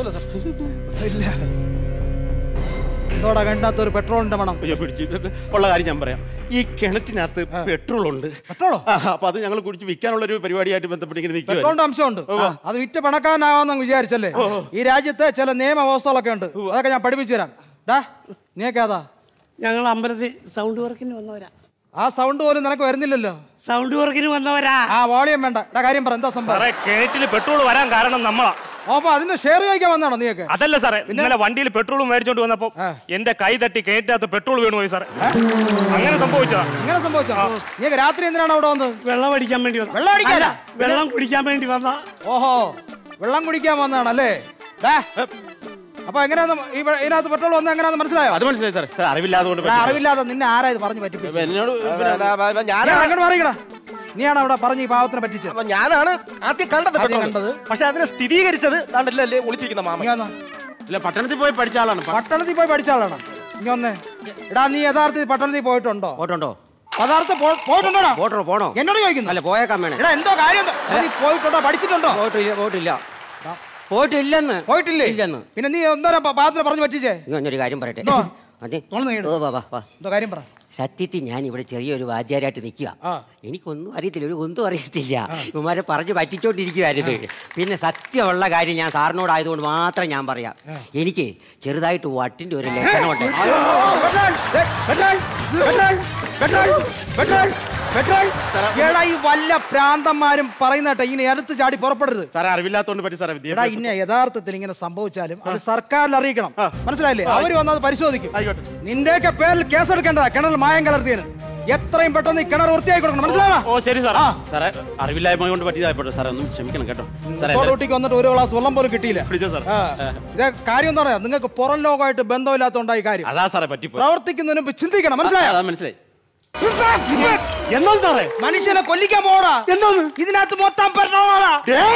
എന്തോടാ കേട്ടാത്ത ഒരു പെട്രോളിന്റെ മണം അയ്യോ പിടിച്ച് ഉള്ള കാര്യം ഞാൻ പറയാം ഈ കിണറ്റിനകത്ത് പെട്രോൾ ഉണ്ട് പെട്രോളോ അപ്പൊ അത് ഞങ്ങൾ കുടിച്ച് വിൽക്കാനുള്ള ഒരു പരിപാടിയായിട്ട് ബന്ധപ്പെട്ട് ഇങ്ങനെ നിൽക്കുക പെട്രോളിന്റെ അംശമുണ്ട് അത് വിറ്റ് പണക്കാരനാവാന്ന് വിചാരിച്ചല്ലേ ഈ രാജ്യത്ത് ചില നിയമ വ്യവസ്ഥകളൊക്കെ ഉണ്ട് അതൊക്കെ ഞാൻ പഠിപ്പിച്ചു തരാം ഡാ നീയൊക്കെ അതാ ഞങ്ങൾ അമ്പലത്തിൽ സൗണ്ട് വർക്കിന് വന്നവരാ ആ സൗണ്ട് പോലും നിനക്ക് വരുന്നില്ലല്ലോ സൗണ്ട് വർക്കിന് വന്നവരാ ആ വോളിയം വേണ്ട എടാ കാര്യം പറ എന്താ സംഭവം സാറേ കിണറ്റിൽ പെട്രോൾ വരാൻ കാരണം നമ്മളാ ഓ, അപ്പൊ അതിന്റെ ഷെയർ ചോദിക്കാൻ വന്നാണോ നീയൊക്കെ അതല്ല സാറേ ഇന്നലെ വണ്ടിയിൽ പെട്രോൾ മേടിച്ചോണ്ട് വന്നപ്പോ എന്റെ കൈ തട്ടി കിണറ്റിനകത്ത് പെട്രോൾ വീണു പോയി സാറേ അങ്ങനെ സംഭവിച്ചതാ ഇങ്ങനെ സംഭവിച്ചോ നീയൊക്കെ രാത്രി എന്തിനാണ് അവിടെ വന്നത് വെള്ളം അടിക്കാൻ വേണ്ടി വന്ന വെള്ളം അടിക്കാനാ? വെള്ളം കുടിക്കാൻ വേണ്ടി വന്ന ഓഹോ വെള്ളം കുടിക്കാൻ വന്നതാണല്ലേ ഡാ, അപ്പൊ എങ്ങനെയാന്ന് ഈ വെ- ഇതിനകത്ത് പെട്രോൾ വന്ന എങ്ങനെയാന്ന് മനസ്സിലായോ അത് മനസ്സിലായി സാറേ സാർ അറിവില്ലാതുകൊണ്ട് ഞാൻ പറ്റിയതാ. അറിവില്ലാതെ നിന്നെ ആരാ ഇത് പറഞ്ഞു പറ്റിപ്പിച്ചത്? എന്നോട് ഞാൻ അങ്ങോട്ട് മാറിക്കടാ നീയാണ് അവിടെ പറഞ്ഞ് ഈ പാവത്തിനെ പറ്റിച്ചത് അപ്പൊ ഞാനാണ് ആദ്യം കണ്ടത് ആദ്യം പെട്രോൾ. കണ്ടത്. പക്ഷെ അതിനെ സ്ഥിരീകരിച്ചത് ദാണ്ടല്ലേ ഒളിച്ചിരിക്കുന്ന മാമ നീ വന്നോ. ഇല്ല പട്ടണത്തിൽ പോയി പഠിച്ച ആളാണ് പട്ടണത്തിൽ പോയി പഠിച്ച ആളാണ് ഇനി വന്നേ എടാ നീ യഥാർത്ഥത്തിൽ പട്ടണത്തിൽ പോയിട്ടുണ്ടോ പോയിട്ടുണ്ടോ പദാർത്ഥ പോയിട്ടുണ്ടോടാ പോട്ടോ പോണോ എന്നോട് ചോദിക്കുന്നു അല്ല പോയേക്കാൻ വേണേ എടാ എന്തോ കാര്യം എന്തോ? നീ പോയിട്ടുണ്ടോ പഠിച്ചിട്ടുണ്ടോ പോയിട്ടില്ല പോയിട്ടില്ല പോയിട്ടില്ലെന്ന് പോയിട്ടില്ലേ ഇല്ലെന്ന് പിന്നെ നീ ഒന്നര പാത്രം പറഞ്ഞു പറ്റിച്ചേ ഇങ്ങനൊരു കാര്യം പറയട്ടെ എന്തോ? അതെ തുറന്ന് കേട്. ഓ വാ വാ വാ എന്തോ കാര്യം പറ സത്യത്തിൽ ഞാൻ ഇവിടെ ചെറിയൊരു വാദ്യാരായിട്ട് നിൽക്കുക എനിക്കൊന്നും അറിയത്തില്ല ഒരു ഒന്നും അറിയത്തില്ല ഇവന്മാരെ പറഞ്ഞ് പറ്റിച്ചോണ്ടിരിക്കുവായിരുന്നു പിന്നെ സത്യമുള്ള കാര്യം ഞാൻ സാറിനോടായതുകൊണ്ട് മാത്രം ഞാൻ പറയാം എനിക്ക് ചെറുതായിട്ട് വട്ടിന്റെ ഒരു ലക്ഷണമുണ്ട് എടാ ഈ വല്ല പ്രാന്തന്മാരും പറയുന്ന കേട്ടോ ഇങ്ങനെ എടുത്ത് ചാടി പുറപ്പെടരുത് സാറേ അറിവില്ലാത്തോണ്ട് പറ്റി സാറേ എടാ വിദ്യാഭ്യാസം ഇന്ന യഥാർത്ഥത്തിൽ ഇങ്ങനെ സംഭവിച്ചാലും അത് സർക്കാരിൽ അറിയിക്കണം മനസ്സിലായില്ലേ അവര് വന്നത് പരിശോധിക്കും നിന്റെയൊക്കെ പേരിൽ കേസെടുക്കേണ്ടതാ കിണറിൽ മായം കലർത്തിയതിന് എത്രയും പെട്ടെന്ന് ഈ കിണർ വൃത്തിയാക്കി കൊടുക്കണം മനസ്സിലായോ ഓ ശരി സാർ സാറേ അറിവില്ലായ്മ കൊണ്ട് പറ്റിയതായിപ്പോട്ടെ സാറേ ഒന്ന് ക്ഷമിക്കണം കേട്ടോ സാറേ ചോട്ടൂട്ടിക്ക് വന്നിട്ട് ഒരു ഗ്ലാസ് വെള്ളം പോലും കിട്ടിയില്ല പിടിച്ചോ സാർ ആ. ഇതേ കാര്യം എന്താ പറയാ നിങ്ങൾക്ക് പുറം ലോകമായിട്ട് ബന്ധമില്ലാത്തോണ്ടായി കാര്യം അതാ സാറേ പറ്റിപ്പോ പ്രവർത്തിക്കുന്നതിന് മുമ്പ് ചിന്തിക്കണം മനസ്സിലായോ അതാ മനസ്സിലായി എന്താ സാറേ മനുഷ്യനെ കൊല്ലിക്കാൻ പോടാ എന്തോന്ന് ഇതിനകത്ത് മൊത്തം പെട്രോളാ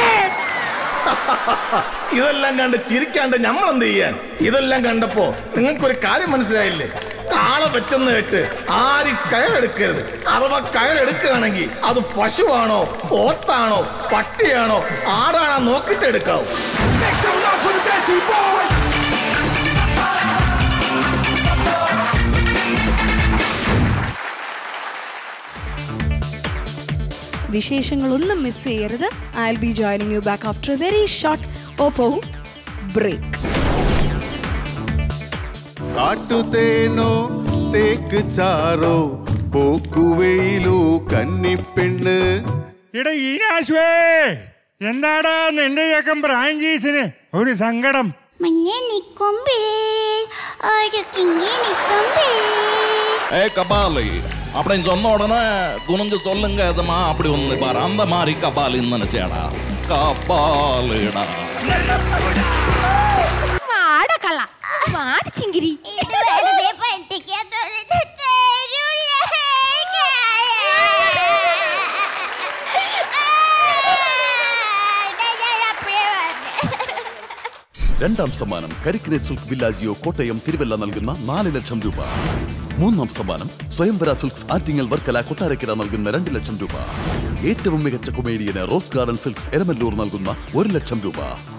ഇതെല്ലാം കണ്ട് ചിരിക്കാണ്ട് നമ്മൾ എന്ത് ചെയ്യാൻ ഇതെല്ലാം കണ്ടപ്പോ നിങ്ങൾക്കൊരു കാര്യം മനസ്സിലായില്ലേ കാള പറ്റുന്ന കേട്ട് ആരും കയറെടുക്കരുത് അഥവാ കയറെടുക്കുകയാണെങ്കിൽ അത് പശുവാണോ പോത്താണോ പട്ടിയാണോ ആടാണോ നോക്കിട്ട് എടുക്കാവൂ വിശേഷങ്ങളൊന്നും മിസ് ചെയ്യരുത് I be joining you back after a very short Oppo break കാട്ടുതേനോ തേക്ക് ചാറോ പോക്കുവെയിലോ കന്നിപ്പെണ്ണ് എടാ ഈനാശുവേ എന്താടാ നിന്റെ ചക്കം ബ്രാഞ്ചീസിന് ഒരു സങ്കടം മഞ്ഞനിക്കൊമ്പിൽ ഒരു കിങ്ങിനിക്കൊമ്പിൽ ஏ கபாலி அப்படின்னு சொன்ன உடனே குனிஞ்சு சொல்லுங்க அதுமா அப்படி ஒன்று பாரு அந்த மாதிரி கபாலின்னு நினைச்சேடா கபாலிடா വാടക്കള്ള വാടിച്ചിങ്കിരി ഇത് വെറുതെ പറ്റിക്കാത്തത് രണ്ടാം സമ്മാനം കരിക്കിനെ സിൽക്ക് വില്ലാജിയോ കോട്ടയം തിരുവല്ല നൽകുന്ന നാല് ലക്ഷം രൂപ മൂന്നാം സമ്മാനം സ്വയംവര സിൽക്സ് ആറ്റിങ്ങൽ വർക്കല കൊട്ടാരക്കര നൽകുന്ന രണ്ട് ലക്ഷം രൂപ ഏറ്റവും മികച്ച കൊമേഡിയന് റോസ് ഗാർഡൻ സിൽക്സ് എരമല്ലൂർ നൽകുന്ന ഒരു ലക്ഷം രൂപ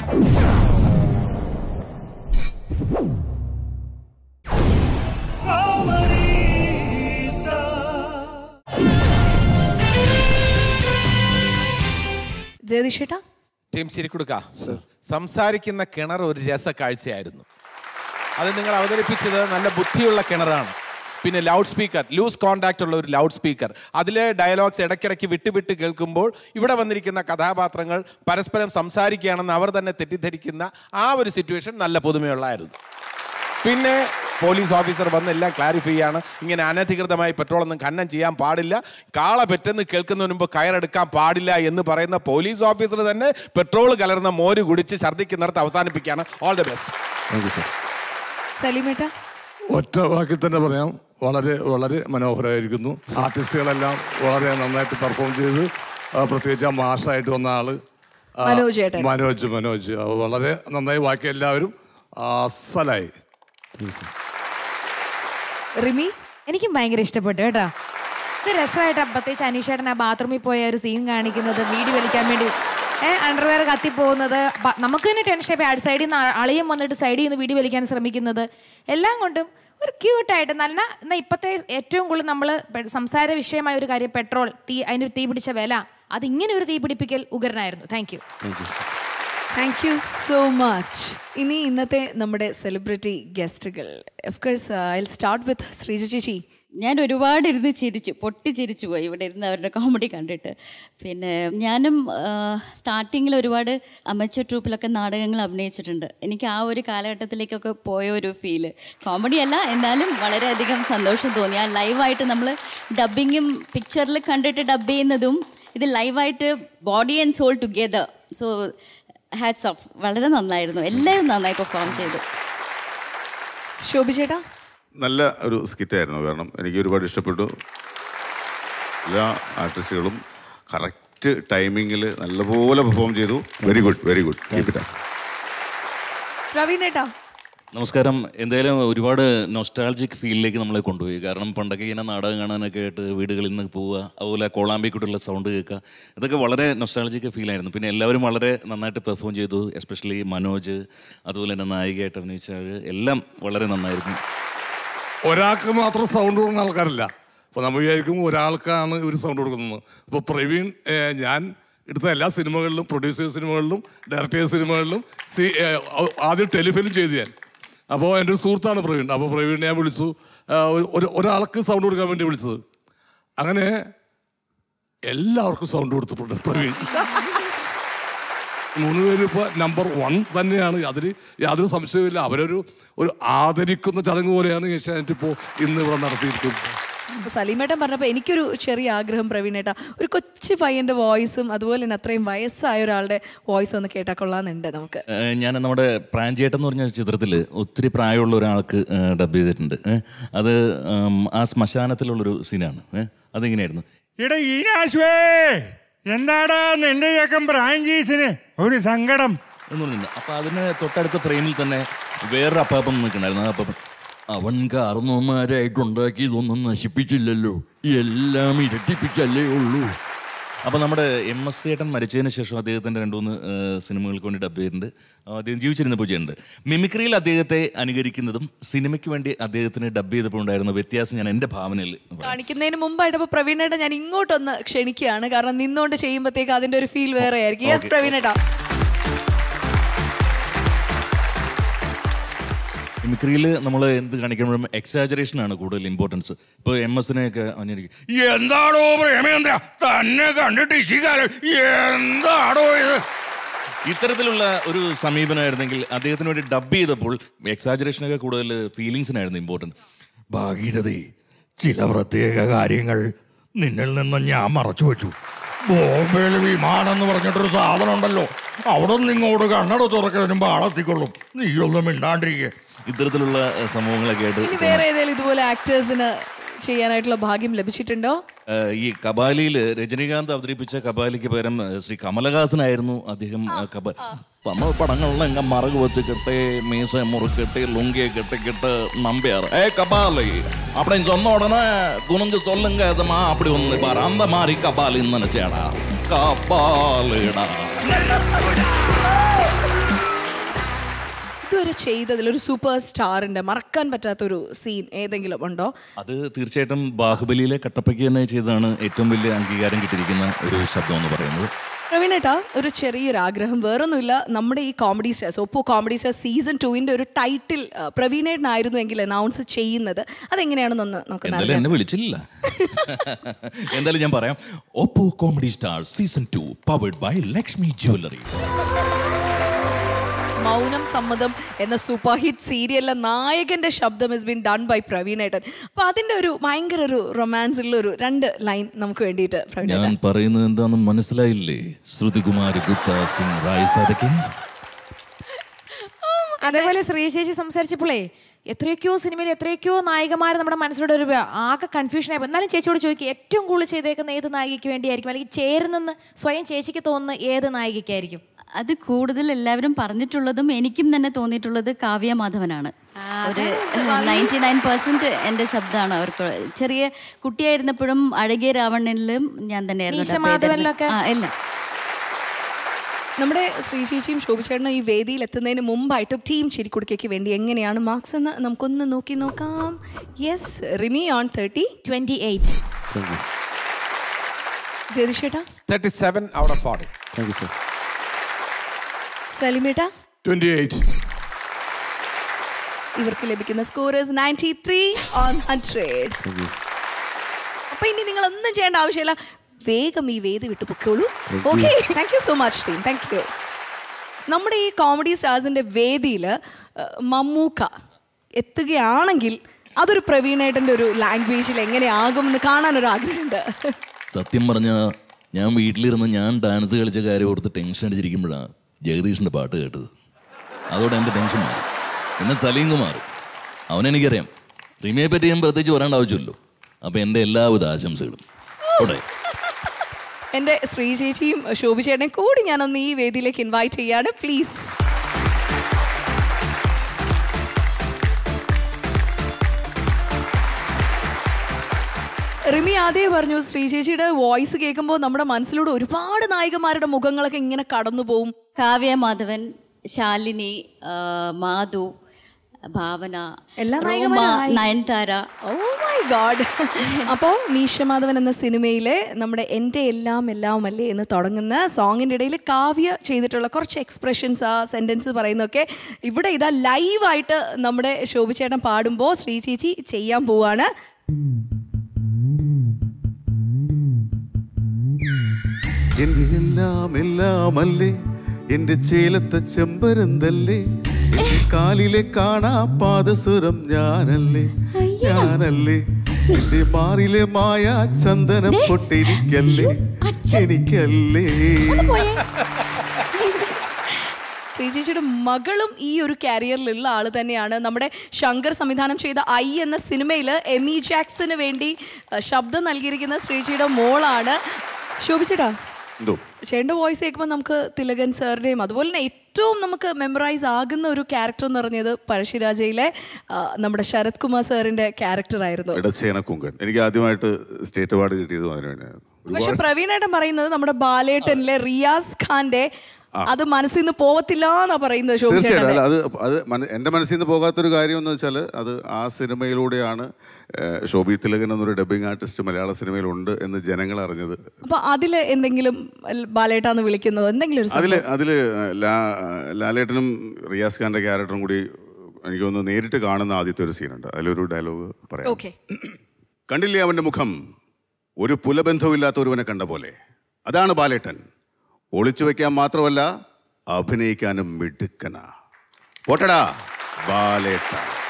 ജയതിഷേട്ടാ ടീം ശരിക്കൊടുക്ക സംസാരിക്കുന്ന കിണർ ഒരു രസ കാഴ്ചയായിരുന്നു അത് നിങ്ങൾ അവതരിപ്പിച്ചത് നല്ല ബുദ്ധിയുള്ള കിണറാണ് പിന്നെ ലൗഡ് സ്പീക്കർ ലൂസ് കോണ്ടാക്ട് ഉള്ള ഒരു ലൗഡ് സ്പീക്കർ അതിലെ ഡയലോഗ്സ് ഇടയ്ക്കിടയ്ക്ക് വിട്ട് വിട്ട് കേൾക്കുമ്പോൾ ഇവിടെ വന്നിരിക്കുന്ന കഥാപാത്രങ്ങൾ പരസ്പരം സംസാരിക്കുകയാണെന്ന് അവർ തന്നെ തെറ്റിദ്ധരിക്കുന്ന ആ ഒരു സിറ്റുവേഷൻ നല്ല പുതുമയുള്ളായിരുന്നു പിന്നെ പോലീസ് ഓഫീസർ വന്ന് എല്ലാം ക്ലാരിഫൈ ചെയ്യാണ് ഇങ്ങനെ അനധികൃതമായി പെട്രോൾ ഒന്നും ഖനനം ചെയ്യാൻ പാടില്ല കാള പെട്ടെന്ന് കേൾക്കുന്നതിന് മുമ്പ് കയറെടുക്കാൻ പാടില്ല എന്ന് പറയുന്ന പോലീസ് ഓഫീസർ തന്നെ പെട്രോൾ കലർന്ന മോര് കുടിച്ച് ഛർദ്ദിക്കുന്നിടത്ത് അവസാനിപ്പിക്കുകയാണ് all the best thank you sir സലീമേട്ടാ ഒറ്റ വാക്കിൽ തന്നെ പറയാം വളരെ വളരെ മനോഹരമായിരിക്കുന്നു ആർട്ടിസ്റ്റുകളെല്ലാം വളരെ നന്നായിട്ട് പെർഫോം ചെയ്ത് ആ, പ്രത്യേകിച്ച് ആ മാഷായിട്ട് വന്ന ആള് ആ, മനോജ് ഏട്ടൻ. മനോജ് മനോജ് ആ, വളരെ നന്നായി ബാക്കി എല്ലാവരും അസലായി റിമി എനിക്കും ഭയങ്കര ഇഷ്ടപ്പെട്ടു കേട്ടോ ഇത് രസമായിട്ട് പ്രത്യേകിച്ച് അനീഷേട്ടൻ ആ ബാത്റൂമിൽ പോയ ഒരു സീൻ കാണിക്കുന്നത് വീടി വലിക്കാൻ വേണ്ടി ഏഹ് അണ്ടർവെയർ കത്തിപ്പോകുന്നത് പ- നമുക്ക് തന്നെ ടെൻഷൻ ആയി സൈഡിൽ നിന്ന് അളിയും വന്നിട്ട് സൈഡിൽ നിന്ന് വീടി വലിക്കാൻ ശ്രമിക്കുന്നത് എല്ലാം കൊണ്ടും ഒരു ക്യൂട്ടായിട്ട് നല്ല എന്നാൽ ഇപ്പോഴത്തെ ഏറ്റവും കൂടുതൽ നമ്മൾ സംസാര വിഷയമായ ഒരു കാര്യം പെട്രോൾ തീ അതിന് തീ പിടിച്ച വില അത് ഇങ്ങനെ ഒരു തീ പിടിപ്പിക്കൽ ഉഗ്രനായിരുന്നു thank you thank you so much ഇനി ഇന്നത്തെ നമ്മുടെ സെലിബ്രിറ്റി ഗസ്റ്റുകൾ course I start with Sreeja ചേച്ചി ഞാൻ ഒരുപാട് ഇരുന്ന് ചിരിച്ചു പൊട്ടി ചിരിച്ചു പോയി ഇവിടെ ഇരുന്ന് അവരുടെ കോമഡി കണ്ടിട്ട് പിന്നെ ഞാനും സ്റ്റാർട്ടിങ്ങിൽ ഒരുപാട് അമച്ചർ ട്രൂപ്പിലൊക്കെ നാടകങ്ങൾ അഭിനയിച്ചിട്ടുണ്ട് എനിക്ക് ആ ഒരു കാലഘട്ടത്തിലേക്കൊക്കെ പോയ ഒരു ഫീല് കോമഡി അല്ല എന്നാലും വളരെയധികം സന്തോഷം തോന്നി ആ ലൈവായിട്ട് നമ്മൾ ഡബിങ്ങും പിക്ചറിൽ കണ്ടിട്ട് ഡബ് ചെയ്യുന്നതും ഇത് ലൈവായിട്ട് body and soul together so hats off വളരെ നന്നായിരുന്നു എല്ലാവരും നന്നായി പെർഫോം ചെയ്തു ശോഭി ചേട്ടാ നല്ല ഒരു സ്കിറ്റായിരുന്നു കാരണം എനിക്ക് ഒരുപാട് ഇഷ്ടപ്പെട്ടു എല്ലാ ആർട്ടിസ്റ്റുകളും കറക്റ്റ് ടൈമിങ്ങിൽ നല്ലപോലെ പെർഫോം ചെയ്തു very good very good keep it Praveen ഏട്ടാ നമസ്കാരം എന്തായാലും ഒരുപാട് നൊസ്റ്റാൾജിക് ഫീലിലേക്ക് നമ്മളെ കൊണ്ടുപോയി കാരണം പണ്ടൊക്കെ ഇങ്ങനെ നാടകം കാണാനൊക്കെ ആയിട്ട് വീടുകളിൽ നിന്ന് പോവുക അതുപോലെ കോളാമ്പിക്കൂട്ടുള്ള സൗണ്ട് കേൾക്കുക ഇതൊക്കെ വളരെ നൊസ്റ്റാൾജിക് ഫീലായിരുന്നു പിന്നെ എല്ലാവരും വളരെ നന്നായിട്ട് പെർഫോം ചെയ്തു എസ്പെഷ്യലി മനോജ് അതുപോലെ തന്നെ നായികയായിട്ട് അഭിനയിച്ചവർ എല്ലാം വളരെ നന്നായിരുന്നു ഒരാൾക്ക് മാത്രം സൗണ്ട് കൊടുക്കുന്ന ആൾക്കാരല്ല അപ്പോൾ നമ്മൾ വിചാരിക്കും ഒരാൾക്കാണ് ഇവർ സൗണ്ട് കൊടുക്കുന്നത് ഇപ്പോൾ പ്രവീൺ ഏഹ്, ഞാൻ എടുത്ത എല്ലാ സിനിമകളിലും പ്രൊഡ്യൂസേഴ്സ് സിനിമകളിലും ഡയറക്ടേഴ്സ് സിനിമകളിലും സി ഏഹ്, ആദ്യം ടെലിഫിലിം ചെയ്തു ഞാൻ അപ്പോൾ എൻ്റെ ഒരു സുഹൃത്താണ് പ്രവീൺ അപ്പോൾ പ്രവീണിനെ ഞാൻ വിളിച്ചു ആ, ഒരു- ഒരു ഒരാൾക്ക് സൗണ്ട് കൊടുക്കാൻ വേണ്ടി വിളിച്ചത് അങ്ങനെ എല്ലാവർക്കും സൗണ്ട് കൊടുത്തിട്ടുണ്ട് പ്രവീൺ മൂന്ന് പേരും ഇപ്പോൾ നമ്പർ വൺ തന്നെയാണ് അതിൽ യാതൊരു സംശയവുമില്ല അവരൊരു ഒരു ആദരിക്കുന്ന ചടങ്ങ് പോലെയാണ് ഏഷ്യാനെറ്റ് ഇപ്പോൾ ഇന്ന് ഇവിടെ നടത്തിയിരിക്കുന്നത് ഇപ്പൊ സലീമേട്ടൻ പറഞ്ഞപ്പോൾ എനിക്കൊരു ചെറിയ ആഗ്രഹം പ്രവീണേട്ട ഒരു കൊച്ചു പയ്യന്റെ വോയിസും അതുപോലെ തന്നെ അത്രയും വയസ്സായ ഒരാളുടെ വോയിസ് ഒന്ന് കേട്ടാൽ കൊള്ളാന്നുണ്ട് നമുക്ക് ഏഹ് ഞാൻ നമ്മുടെ പ്രാഞ്ചേട്ടൻ എന്ന് പറഞ്ഞ ചിത്രത്തിൽ ഒത്തിരി പ്രായമുള്ള ഒരാൾക്ക് ഡബ് ചെയ്തിട്ടുണ്ട് ഏഹ് അത് ഉം, ആ ശ്മശാനത്തിലുള്ളൊരു സീനാണ് ഏഹ് അതിങ്ങനെയായിരുന്നു എടാ ഈനാശുവേ എന്താടാ നിന്റെ ചക്കൻ ബ്രാഞ്ചീസിന് ഒരു സങ്കടം എന്ന് പറഞ്ഞിട്ടുണ്ട് അപ്പൊ അതിന് തൊട്ടടുത്ത ഫ്രെയിമിൽ തന്നെ വേറൊരു അപ്പാപ്പം നിൽക്കണ്ടായിരുന്നു ആ അപ്പാപ്പൻ അവൻ കാരണവന്മാരായിട്ടുണ്ടാക്കി ഇതൊന്നും നശിപ്പിച്ചില്ലല്ലോ എല്ലാം ഇരട്ടിപ്പിച്ചല്ലേ ഉള്ളൂ അപ്പോൾ നമ്മുടെ എം എസ് ചേട്ടൻ മരിച്ചതിന് ശേഷം അദ്ദേഹത്തിൻ്റെ രണ്ട് മൂന്ന് ഏഹ്, സിനിമകൾക്ക് വേണ്ടി ഡബ് ചെയ്തിട്ടുണ്ട് ആ, അദ്ദേഹം ജീവിച്ചിരുന്നപ്പോൾ ചെയ്യുന്നുണ്ട് മിമിക്രിയിൽ അദ്ദേഹത്തെ അനുകരിക്കുന്നതും സിനിമയ്ക്ക് വേണ്ടി അദ്ദേഹത്തിന് ഡബ് ചെയ്തപ്പോൾ ഉണ്ടായിരുന്ന വ്യത്യാസം ഞാൻ എൻ്റെ ഭാവനയിൽ കാണിക്കുന്നതിന് മുമ്പായിട്ട് അപ്പൊ പ്രവീണേട്ട ഞാൻ ഇങ്ങോട്ടൊന്ന് ക്ഷണിക്കുകയാണ് കാരണം നിന്നുകൊണ്ട് ചെയ്യുമ്പോഴത്തേക്ക് അതിന്റെ ഒരു ഫീൽ വേറെ ആയിരിക്കും യെസ് Okay. പ്രവീണേട്ട മിമിക്രിയിൽ നമ്മൾ എന്ത് കാണിക്കുമ്പോഴും എക്സാജറേഷൻ ആണ് കൂടുതൽ ഇമ്പോർട്ടൻസ് ഇപ്പോൾ എം എസിനെയൊക്കെ അനുകരിക്കും എന്താടോ പ്രേമേന്ദ്ര തന്നെ കണ്ടിട്ട് ഇശികാലം എന്താടോ ഇത് ഇത്തരത്തിലുള്ള ഒരു സമീപനമായിരുന്നെങ്കിൽ അദ്ദേഹത്തിന് വേണ്ടി ഡബ് ചെയ്തപ്പോൾ എക്സാജറേഷനൊക്കെ കൂടുതൽ ഫീലിങ്സിനായിരുന്നു ഇമ്പോർട്ടൻറ്റ് ഭാഗീരഥി ചില പ്രത്യേക കാര്യങ്ങൾ നിന്നിൽ നിന്ന് ഞാൻ മറച്ചു വെച്ചു ബോംബെയിൽ വിമാനം എന്ന് പറഞ്ഞിട്ടൊരു സാധനം ഉണ്ടല്ലോ അവിടെ നിന്ന് ഇങ്ങോട്ട് കണ്ണട തുറക്കാൻ വരുമ്പോൾ ആളെത്തിക്കൊള്ളും നീയൊന്നും മിണ്ടാണ്ടിരിക്കേ ഇത്തരത്തിലുള്ള ഏഹ്, സംഭവങ്ങളൊക്കെ ഇനി ആയിട്ട് വേറെ ഏതെങ്കിലും ഇതുപോലെ ആക്ടേഴ്സിന് ചെയ്യാനായിട്ടുള്ള ഭാഗ്യം ലഭിച്ചിട്ടുണ്ടോ ഏഹ്, ഈ കബാലിയിൽ രജനീകാന്ത് അവതരിപ്പിച്ച കബാലിക്ക് പകരം ഏഹ്, ശ്രീ കമലഹാസനായിരുന്നു അദ്ദേഹം ഏഹ്, കബ തമിഴ് പടങ്ങളിലെങ്ക മറക് വെച്ച് കെട്ടി മീസ മുറുക്കെട്ടി ലുങ്കിയെ കെട്ടിക്കിട്ട് നമ്പിയാർ ഏ கபாலி அப்படின்னு சொன்ன உடனே குனிஞ்சு சொல்லுங்க அதுமா அப்படி ஒன்று பாரு அந்த மாதிரி கபாலின்னு நினைச்சேடா கபாலிடா ഇതുവരെ ചെയ്തതിൽ ഒരു സൂപ്പർ സ്റ്റാറിന്റെ മറക്കാൻ പറ്റാത്ത ഒരു സീൻ ഏതെങ്കിലും ഉണ്ടോ അത് തീർച്ചയായിട്ടും ബാഹുബലിയിലെ കട്ടപ്പയ്ക്ക് തന്നെ ചെയ്തതാണ് ഏറ്റവും വലിയ അംഗീകാരം കിട്ടിയിരിക്കുന്ന ഒരു ശബ്ദം എന്ന് പറയുന്നത് പ്രവീണേട്ടാ ഒരു ചെറിയൊരു ആഗ്രഹം വേറൊന്നുമില്ല നമ്മുടെ ഈ comedy stars Oppo comedy star season ടുവിന്റെ ഒരു ടൈറ്റിൽ പ്രവീണേട്ടനായിരുന്നു എങ്കിൽ അനൗൺസ് ചെയ്യുന്നത് അതെങ്ങനെയാണെന്നൊന്ന് നമുക്ക് എന്തായാലും എന്നെ വിളിച്ചില്ല എന്തായാലും ഞാൻ പറയാം Oppo comedy star season two powered by Lakshmi jewellery മൗനം സമ്മതം എന്ന സൂപ്പർ ഹിറ്റ് സീരിയലിലെ നായകന്റെ ശബ്ദം ഇസ് ബീൻ ഡൺ ബൈ പ്രവീണേട്ടൻ അപ്പൊ അതിന്റെ ഒരു ഭയങ്കര ഒരു റൊമാൻസ് ഉള്ള ഒരു രണ്ട് ലൈൻ നമുക്ക് വേണ്ടിയിട്ട് പ്രവീണേട്ടൻ ഞാൻ പറയുന്നത് എന്താണെന്ന് മനസ്സിലായില്ലേ ശ്രുതികുമാരി ഗുപ്ത സിംഗ് റായ് സാധക്കെ അതേപോലെ ശ്രീശേഷി സംസാരിച്ചപ്പോഴേ എത്രയൊക്കെയോ സിനിമയിൽ എത്രയൊക്കെയോ നായികമാർ നമ്മുടെ മനസ്സിലൂടെ ഒരു ആകെ കൺഫ്യൂഷൻ ആയി എന്നാലും ചേച്ചിയോട് ചോദിക്കുക ഏറ്റവും കൂടുതൽ ചെയ്തേക്കുന്ന ഏത് നായികയ്ക്ക് വേണ്ടിയായിരിക്കും അല്ലെങ്കിൽ ചേരുന്നെന്ന് സ്വയം ചേച്ചിക്ക് തോന്നുന്ന ഏത് നായികയ്ക്കായിരിക്കും അത് കൂടുതൽ എല്ലാവരും പറഞ്ഞിട്ടുള്ളതും എനിക്കും തന്നെ തോന്നിയിട്ടുള്ളത് കാവ്യ മാധവനാണ് ഒരു നയൻറ്റി നയൻ പെർസെന്റ് എൻ്റെ ശബ്ദമാണ് അവർക്ക് ചെറിയ കുട്ടിയായിരുന്നപ്പോഴും അഴകിയ രാവണനിലും ഞാൻ തന്നെയായിരുന്നു മീശ dub ചെയ്തിരുന്നത്. മാധവനിലൊക്കെ? ആ എല്ലാം നമ്മുടെ ശ്രീശേഷിയും ശോഭിച്ചേട്ടനും ഈ വേദിയിൽ എത്തുന്നതിന് മുമ്പായിട്ട് ടീം ചിരിക്കുടുക്കയ്ക്ക് വേണ്ടി എങ്ങനെയാണ് മാർക്സ് എന്ന് നമുക്കൊന്ന് നോക്കി നോക്കാം yes Rimi on thirty twenty eight ജയതിഷേട്ടാ thirty seven out of forty thank you sir സലിമേട്ടാ ട്വന്റി എയ്റ്റ് ഇവർക്ക് ലഭിക്കുന്ന scorers ninety three on hundred അപ്പൊ ഇനി നിങ്ങൾ ഒന്നും ചെയ്യേണ്ട ആവശ്യമില്ല വേഗം ഈ വേദി വിട്ടു പൊക്കോളൂ Thank you. Okay thank you so much team thank you നമ്മുടെ ഈ കോമഡി സ്റ്റാർസിന്റെ വേദിയിൽ മമ്മൂക്ക എത്തുകയാണെങ്കിൽ അതൊരു പ്രവീണേട്ടൻ്റെ ഒരു ലാംഗ്വേജിൽ എങ്ങനെയാകും എന്ന് കാണാനൊരു ആഗ്രഹമുണ്ട് സത്യം പറഞ്ഞ ഞാൻ വീട്ടിലിരുന്ന് ഞാൻ ഡാൻസ് കളിച്ച കാര്യം ഓർത്ത് ടെൻഷൻ അടിച്ചിരിക്കുമ്പോഴാണ് ജഗദീഷിൻ്റെ പാട്ട് കേട്ടത് അതോടെ എൻ്റെ ടെൻഷൻ മാറി പിന്നെ സലീം കുമാർ അവനെനിക്കറിയാം റിമിയെ പറ്റി ഞാൻ പ്രത്യേകിച്ച് പറയേണ്ട ആവശ്യമില്ലല്ലോ അപ്പം എൻ്റെ എല്ലാവിധ ആശംസകളും ഓടെ എൻ്റെ ശ്രീ ചേച്ചിയും ശോഭി ചേട്ടനെയും കൂടി ഞാനൊന്ന് ഈ വേദിയിലേക്ക് ഇൻവൈറ്റ് ചെയ്യാണ് പ്ലീസ് റിമി ആദ്യമേ പറഞ്ഞു ശ്രീ ചേച്ചിയുടെ വോയിസ് കേൾക്കുമ്പോൾ നമ്മുടെ മനസ്സിലൂടെ ഒരുപാട് നായികമാരുടെ മുഖങ്ങളൊക്കെ ഇങ്ങനെ കടന്നു പോവും കാവ്യ മാധവൻ ശാലിനി ആ, മാധു ഭാവന എല്ലാ റോമ, നായികമാരായി. നയൻതാര ഓ മൈ ഗോഡ് അപ്പോൾ മീശമാധവൻ എന്ന സിനിമയിലെ നമ്മുടെ എൻ്റെ എല്ലാം എല്ലാം അല്ലേ എന്ന് തുടങ്ങുന്ന സോങ്ങിൻ്റെ ഇടയിൽ കാവ്യ ചെയ്തിട്ടുള്ള കുറച്ച് എക്സ്പ്രഷൻസ് ആ സെൻറ്റൻസ് പറയുന്നതൊക്കെ ഇവിടെ ഇതാ ലൈവായിട്ട് നമ്മുടെ ശോഭിച്ചേട്ടൻ പാടുമ്പോൾ ശ്രീ ചേച്ചി ചെയ്യാൻ പോവാണ് എന്റെ എല്ലാം എല്ലാമല്ലേ എന്റെ ചേലത്തെ ചെമ്പരന്തല്ലേ എന്റെ കാലിലെ കാണാ പാദസുരം ഞാനല്ലേ ഞാനല്ലേ എന്റെ മാറിലെ മായ ചന്ദനം പൊട്ടെനിക്കല്ലേ എനിക്കല്ലേ ശ്രീ ചേച്ചിയുടെ മകളും ഈ ഒരു കാരിയറിലുള്ള ആൾ തന്നെയാണ് നമ്മുടെ ശങ്കർ സംവിധാനം ചെയ്ത ഐ എന്ന സിനിമയിൽ എമി ജാക്സന് വേണ്ടി അഹ്, ശബ്ദം നൽകിയിരിക്കുന്ന ശ്രീജിയുടെ മോളാണ് ശോഭിച്ചേട്ടാ എന്തോ ചേട്ടൻ്റെ വോയിസ് കേൾക്കുമ്പോൾ നമുക്ക് തിലകൻ സാറിൻ്റെയും അതുപോലെ തന്നെ ഏറ്റവും നമുക്ക് മെമ്മറൈസ് ആകുന്ന ഒരു ക്യാരക്ടർ എന്ന് പറഞ്ഞത് പഴശ്ശിരാജയിലെ ആ, നമ്മുടെ ശരത് കുമാർ സാറിൻ്റെ ക്യാരക്ടറായിരുന്നു ഇടച്ചേന കുങ്കൻ എനിക്ക് ആദ്യമായിട്ട് സ്റ്റേറ്റ് അവാർഡ് കിട്ടിയതും അതിന് വേണ്ടിയാണ് പക്ഷെ പ്രവീണേട്ടൻ പറയുന്നത് നമ്മുടെ ബാലേട്ടനിലെ റിയാസ് ഖാന്റെ അത് മനസ്സിൽ നിന്ന് പോവത്തില്ല എന്നാ പറയുന്നത് തീർച്ചയായിട്ടും ശോഭിച്ചേട്ടൻ അല്ല അത് അത് മന- എൻ്റെ മനസ്സിൽ നിന്ന് പോകാത്തൊരു കാര്യം എന്ന് വെച്ചാൽ അത് ആ സിനിമയിലൂടെയാണ് ഏഹ്, ശോഭി തിലകൻ എന്നൊരു ഡബിങ് ആർട്ടിസ്റ്റ് മലയാള സിനിമയിലുണ്ട് എന്ന് ജനങ്ങൾ അറിഞ്ഞത് അപ്പൊ അതില് എന്തെങ്കിലും ബാലേട്ടാന്ന് വിളിക്കുന്നത് എന്തെങ്കിലും ഒരു അതിൽ സംഭവം? അതിൽ ലാ ലാലേട്ടനും റിയാസ് ഖാൻ്റെ ക്യാരക്ടറും കൂടി എനിക്ക് തോന്നുന്നു നേരിട്ട് കാണുന്ന ആദ്യത്തെ ഒരു സീനുണ്ട് അതിലൊരു ഡയലോഗ് പറയാം ഓക്കെ കണ്ടില്ലേ അവൻ്റെ മുഖം ഒരു പുലബന്ധവുമില്ലാത്ത ഒരുവനെ കണ്ട പോലെ അതാണ് ബാലേട്ടൻ ഒളിച്ചു വെക്കാൻ മാത്രമല്ല അഭിനയിക്കാനും മിടുക്കനാ പോട്ടടാ ബാലേട്ട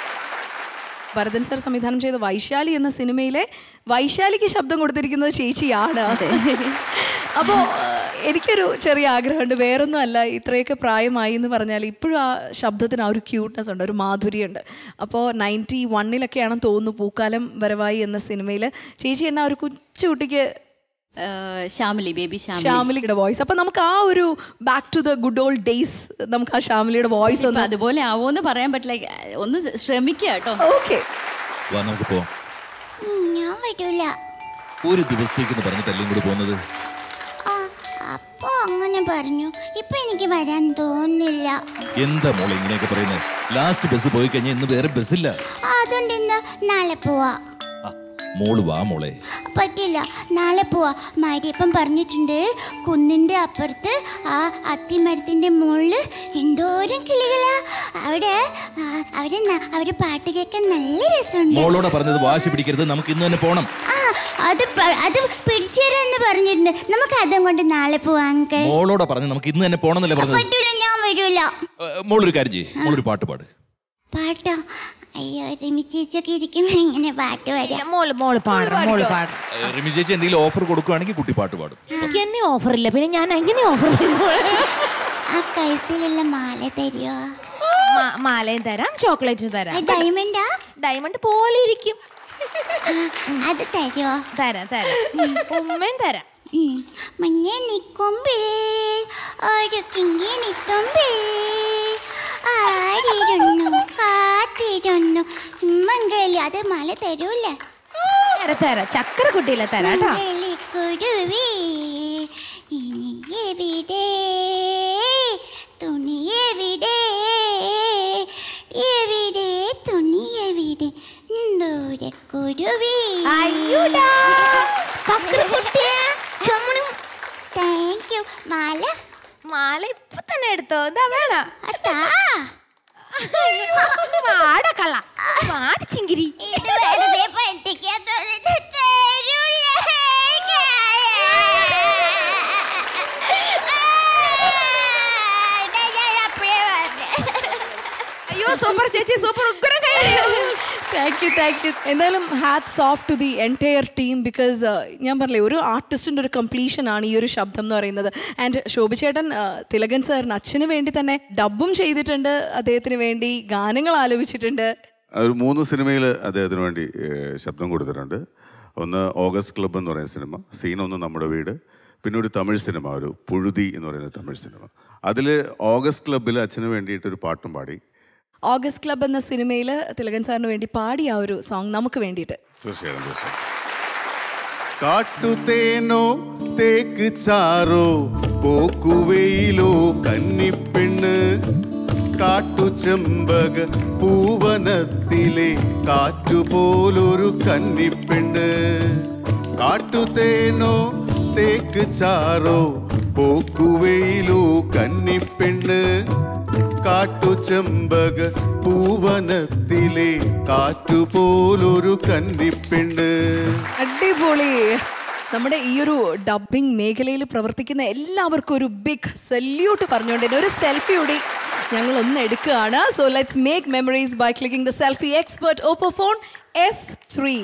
ഭരതൻ സാർ സംവിധാനം ചെയ്ത വൈശാലി എന്ന സിനിമയിലെ വൈശാലിക്ക് ശബ്ദം കൊടുത്തിരിക്കുന്നത് ചേച്ചിയാണ് അപ്പോൾ എനിക്കൊരു ചെറിയ ആഗ്രഹമുണ്ട് വേറൊന്നും അല്ല ഇത്രയൊക്കെ പ്രായമായി എന്ന് പറഞ്ഞാൽ ഇപ്പോഴും ആ ശബ്ദത്തിന് ആ ഒരു ക്യൂട്ട്നെസ് ഉണ്ട് ഒരു മാധുര്യമുണ്ട് അപ്പോൾ നയൻറ്റി വണ്ണിലൊക്കെയാണെന്ന് തോന്നുന്നു പൂക്കാലം വരവായി എന്ന സിനിമയിൽ ചേച്ചി എന്നാ ഒരു കൊച്ചുകുട്ടിക്ക് ആ, ശ്യാമിലി ബേബി ശ്യാമിലി ശ്യാമിലിയുടെ വോയിസ് അപ്പൊ നമുക്ക് ആ ഒരു back to the good old days നമുക്ക് ആ ശ്യാമിലിയുടെ വോയിസ് ഇപ്പൊ ഒന്ന് അതുപോലെ ആവോന്ന് പറയാൻ പറ്റില്ല ഒന്ന് ശ്രമിക്കുക കേട്ടോ ഓക്കെ വാ നമുക്ക് പോവാം ഉം, ഞാൻ വരൂല ഒരു ദിവസത്തേക്ക് എന്ന് പറഞ്ഞിട്ട് എല്ലാം കൂടി പോകുന്നത് ആ അപ്പൊ അങ്ങനെ പറഞ്ഞു ഇപ്പൊ എനിക്ക് വരാൻ തോന്നുന്നില്ല എന്താ മോളെ ഇങ്ങനെയൊക്കെ പറയുന്നത് ലാസ്റ്റ് ബസ് പോയി കഴിഞ്ഞാൽ ഇന്ന് വേറെ ബസ്സില്ല അതുകൊണ്ട് ഇന്ന് നാളെ പോവാ മോള് വാ മോളെ പറ്റില്ല നാളെ പോവാ മാരിയപ്പൻ പറഞ്ഞിട്ടുണ്ട് കുന്നിന്റെ അപ്പുറത്ത് ആ അത്തിമരത്തിന്റെ മുകളിൽ എന്തോരം കിളികളാ അവിടെ ആ, അവിടെ ന- അവര് പാട്ട് കേൾക്കാൻ നല്ല രസമുണ്ട് മോളോടെ പറഞ്ഞത് വാശി പിടിക്കരുത് നമുക്ക് ഇന്ന് തന്നെ പോണം ആ അത് പ- അത് പിടിച്ചു തരാന്ന് പറഞ്ഞിട്ടുണ്ട് നമുക്ക് അതും കൊണ്ട് നാളെ പോവാം അങ്കിൾ മോളോടെ പറഞ്ഞു നമുക്ക് ഇന്ന് തന്നെ പോണെന്നല്ലേ പറഞ്ഞത് പറ്റൂല ഞാൻ വരൂല ഏ, മോളൊരു കാര്യം ചെയ്യ് മോളൊരു പാട്ട് പാട് പാട്ടോ അയ്യോ റിമി ചേച്ചിയൊക്കെ ഇരിക്കുമ്പോ എങ്ങനെ പാട്ട് വരാം മോള് മോള് പാടണം മോള് പാടണം ഏ, റിമി ചേച്ചി എന്തെങ്കിലും ഓഫർ കൊടുക്കുകയാണെങ്കിൽ കുട്ടി പാട്ട് പാടും എനിക്ക് എന്നെ ഓഫർ ഇല്ല പിന്നെ ഞാൻ എങ്ങനെ ഓഫർ ആ കഴുത്തിലുള്ള മാല തരുമോ മാലയും തരാം ചോക്ലേറ്റും തരാം ഡയമണ്ടാ ഡയമണ്ട് പോലെ ഇരിക്കും അത് തരുമോ തരാം തരാം ഉമ്മയും തരാം മഞ്ഞ നിക്കൊമ്പിൽ ഒരു കിങ്ങി നിക്കൊമ്പിൽ ആടിരുന്നു കാത്തിരുന്നു മംഗളി അത് മല തരൂല തരാം തരാം ചക്കര കുട്ടിയില്ല തരാം കേട്ടോ മംഗളിക്കുരുവി ഇനി എവിടെ തുണി എവിടെ എവിടെ തുണി എവിടെ ദൂരക്കുരുവി അയ്യോടാ താങ്ക് യു മാല മാല ഇപ്പൊ തന്നെ എടുത്തോ എന്താ വേണ അതാ പാട കള്ള പാട ചിങ്കിരി ഇത് വെറുതെ പറ്റിക്കാൻ തോന്നുന്നു തരൂലേ അയ്യോ സൂപ്പർ ചേച്ചി സൂപ്പർ ഉഗ്രം താങ്ക് യു താങ്ക് യു എന്തായാലും hats off to the entire team because ഞാൻ പറഞ്ഞില്ലേ ഒരു ആർട്ടിസ്റ്റിൻ്റെ ഒരു കംപ്ലീഷൻ ആണ് ഈ ഒരു ശബ്ദം എന്ന് പറയുന്നത് ആൻഡ് ശോഭിച്ചേട്ടൻ uh, തിലകൻ സാറിന് അച്ഛന് വേണ്ടി തന്നെ ഡബും ചെയ്തിട്ടുണ്ട് അദ്ദേഹത്തിന് വേണ്ടി ഗാനങ്ങൾ ആലപിച്ചിട്ടുണ്ട് ഒരു മൂന്ന് സിനിമയിൽ അദ്ദേഹത്തിന് വേണ്ടി ഏഹ്, ശബ്ദം കൊടുത്തിട്ടുണ്ട് ഒന്ന് ഓഗസ്റ്റ് ക്ലബ്ബ് എന്ന് പറയുന്ന സിനിമ സീൻ ഒന്ന് നമ്മുടെ വീട് പിന്നെ ഒരു തമിഴ് സിനിമ ഒരു പുഴുതി എന്ന് പറയുന്ന തമിഴ് സിനിമ അതിൽ ഓഗസ്റ്റ് ക്ലബ്ബിൽ അച്ഛന് വേണ്ടിയിട്ട് ഒരു പാട്ടും പാടി ഓഗസ്റ്റ് ക്ലബ് എന്ന സിനിമയിൽ തിലകൻ സാറിന് വേണ്ടി പാടിയ ആ ഒരു സോങ് നമുക്ക് വേണ്ടിയിട്ട് തീർച്ചയായും തീർച്ചയായും കാട്ടുതേനോ തേക്ക് ചാറോ പോക്കുവെയിലോ കന്നിപ്പെണ്ണ് കാട്ടുചെമ്പക പൂവനത്തിലെ കാറ്റുപോലൊരു കന്നിപ്പെണ്ണ് കാട്ടുതേനോ തേക്ക് ചാറോ പോക്കുവെയിലോ കന്നിപ്പെണ്ണ് കാട്ടുചെമ്പക പൂവനത്തിലെ കാറ്റുപോലൊരു കന്നിപ്പെണ്ണ് അടിപൊളി നമ്മുടെ ഈ ഒരു ഡബിംഗ് മേഖലയിൽ പ്രവർത്തിക്കുന്ന എല്ലാവർക്കും ഒരു ബിഗ് സല്യൂട്ട് പറഞ്ഞുകൊണ്ട് തന്നെ ഒരു സെൽഫി കൂടി ഞങ്ങൾ ഒന്ന് എടുക്കുകയാണ് so let's make memories by clicking the selfie expert Oppo phone F three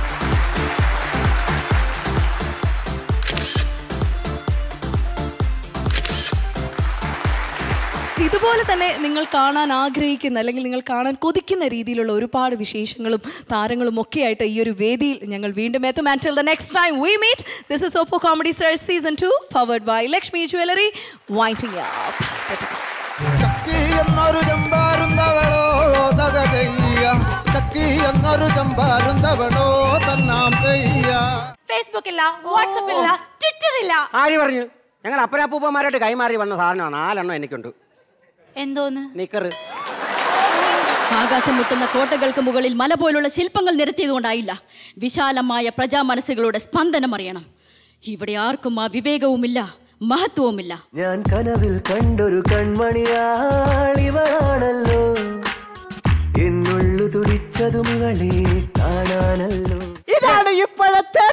ഇതുപോലെ തന്നെ നിങ്ങൾ കാണാൻ ആഗ്രഹിക്കുന്ന അല്ലെങ്കിൽ നിങ്ങൾ കാണാൻ കൊതിക്കുന്ന രീതിയിലുള്ള ഒരുപാട് വിശേഷങ്ങളും താരങ്ങളും ഒക്കെ ആയിട്ട് ഈ ഒരു വേദിയിൽ ഞങ്ങൾ വീണ്ടും എത്തും and the next time we meet this is Oppo comedy stars season two powered by Lakshmi jewellery വൈറ്റിംഗ് ചക്കി എന്നൊരു ചെമ്പാരുന്തവളോ തക ചെയ്യ ചക്കി എന്നൊരു ചെമ്പാരുന്തവളോ തന്നാം ചെയ്യ ഫേസ്ബുക്ക് ഇല്ല വാട്സപ്പ് ഇല്ല ട്വിറ്റർ ഇല്ല ആര് പറഞ്ഞു ഞങ്ങൾ അപ്പനപ്പൂപ്പന്മാരായിട്ട് കൈമാറി വന്ന സാധനമാണ് നാലെണ്ണം എനിക്കുണ്ട് എന്തോന്ന് നിക്കറ് ആകാശം മുട്ടുന്ന കോട്ടകൾക്ക് മുകളിൽ മല പോലുള്ള ശില്പങ്ങൾ നിരത്തിയതുകൊണ്ടായില്ല വിശാലമായ പ്രജാ മനസ്സുകളുടെ സ്പന്ദനം അറിയണം ഇവിടെ ആർക്കും ആ വിവേകവുമില്ല മഹത്വവുമില്ല ഞാൻ കനവിൽ കണ്ടൊരു കൺമണിയാളിവളാണല്ലോ എന്നുള്ളു തുടിച്ചതും ഇവളെ കാണാനല്ലോ ഇതാണ് ഇപ്പോഴത്തെ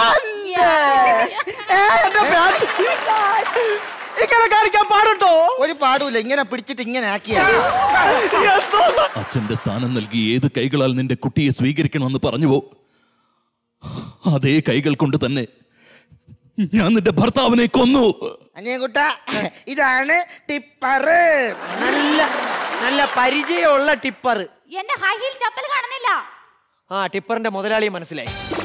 ഇങ്ങനെ കാണിക്കാൻ പാടുണ്ടോ ഒരു പാടൂല ഇങ്ങനെ പിടിച്ചിട്ട് ഇങ്ങനെ ആക്കിയ അച്ഛന്റെ സ്ഥാനം നൽകി ഏത് കൈകളാൽ നിന്റെ കുട്ടിയെ സ്വീകരിക്കണമെന്ന് പറഞ്ഞുവോ അതേ കൈകൾ കൊണ്ട് തന്നെ ഞാൻ നിന്റെ ഭർത്താവിനെ കൊന്നു അനിയൻകുട്ട ഇതാണ് ടിപ്പറ് നല്ല നല്ല പരിചയമുള്ള ടിപ്പർ എന്റെ ഹൈ ഹീൽ ചപ്പൽ കാണുന്നില്ല ആ ടിപ്പറിന്റെ മുതലാളിയെ മനസ്സിലായി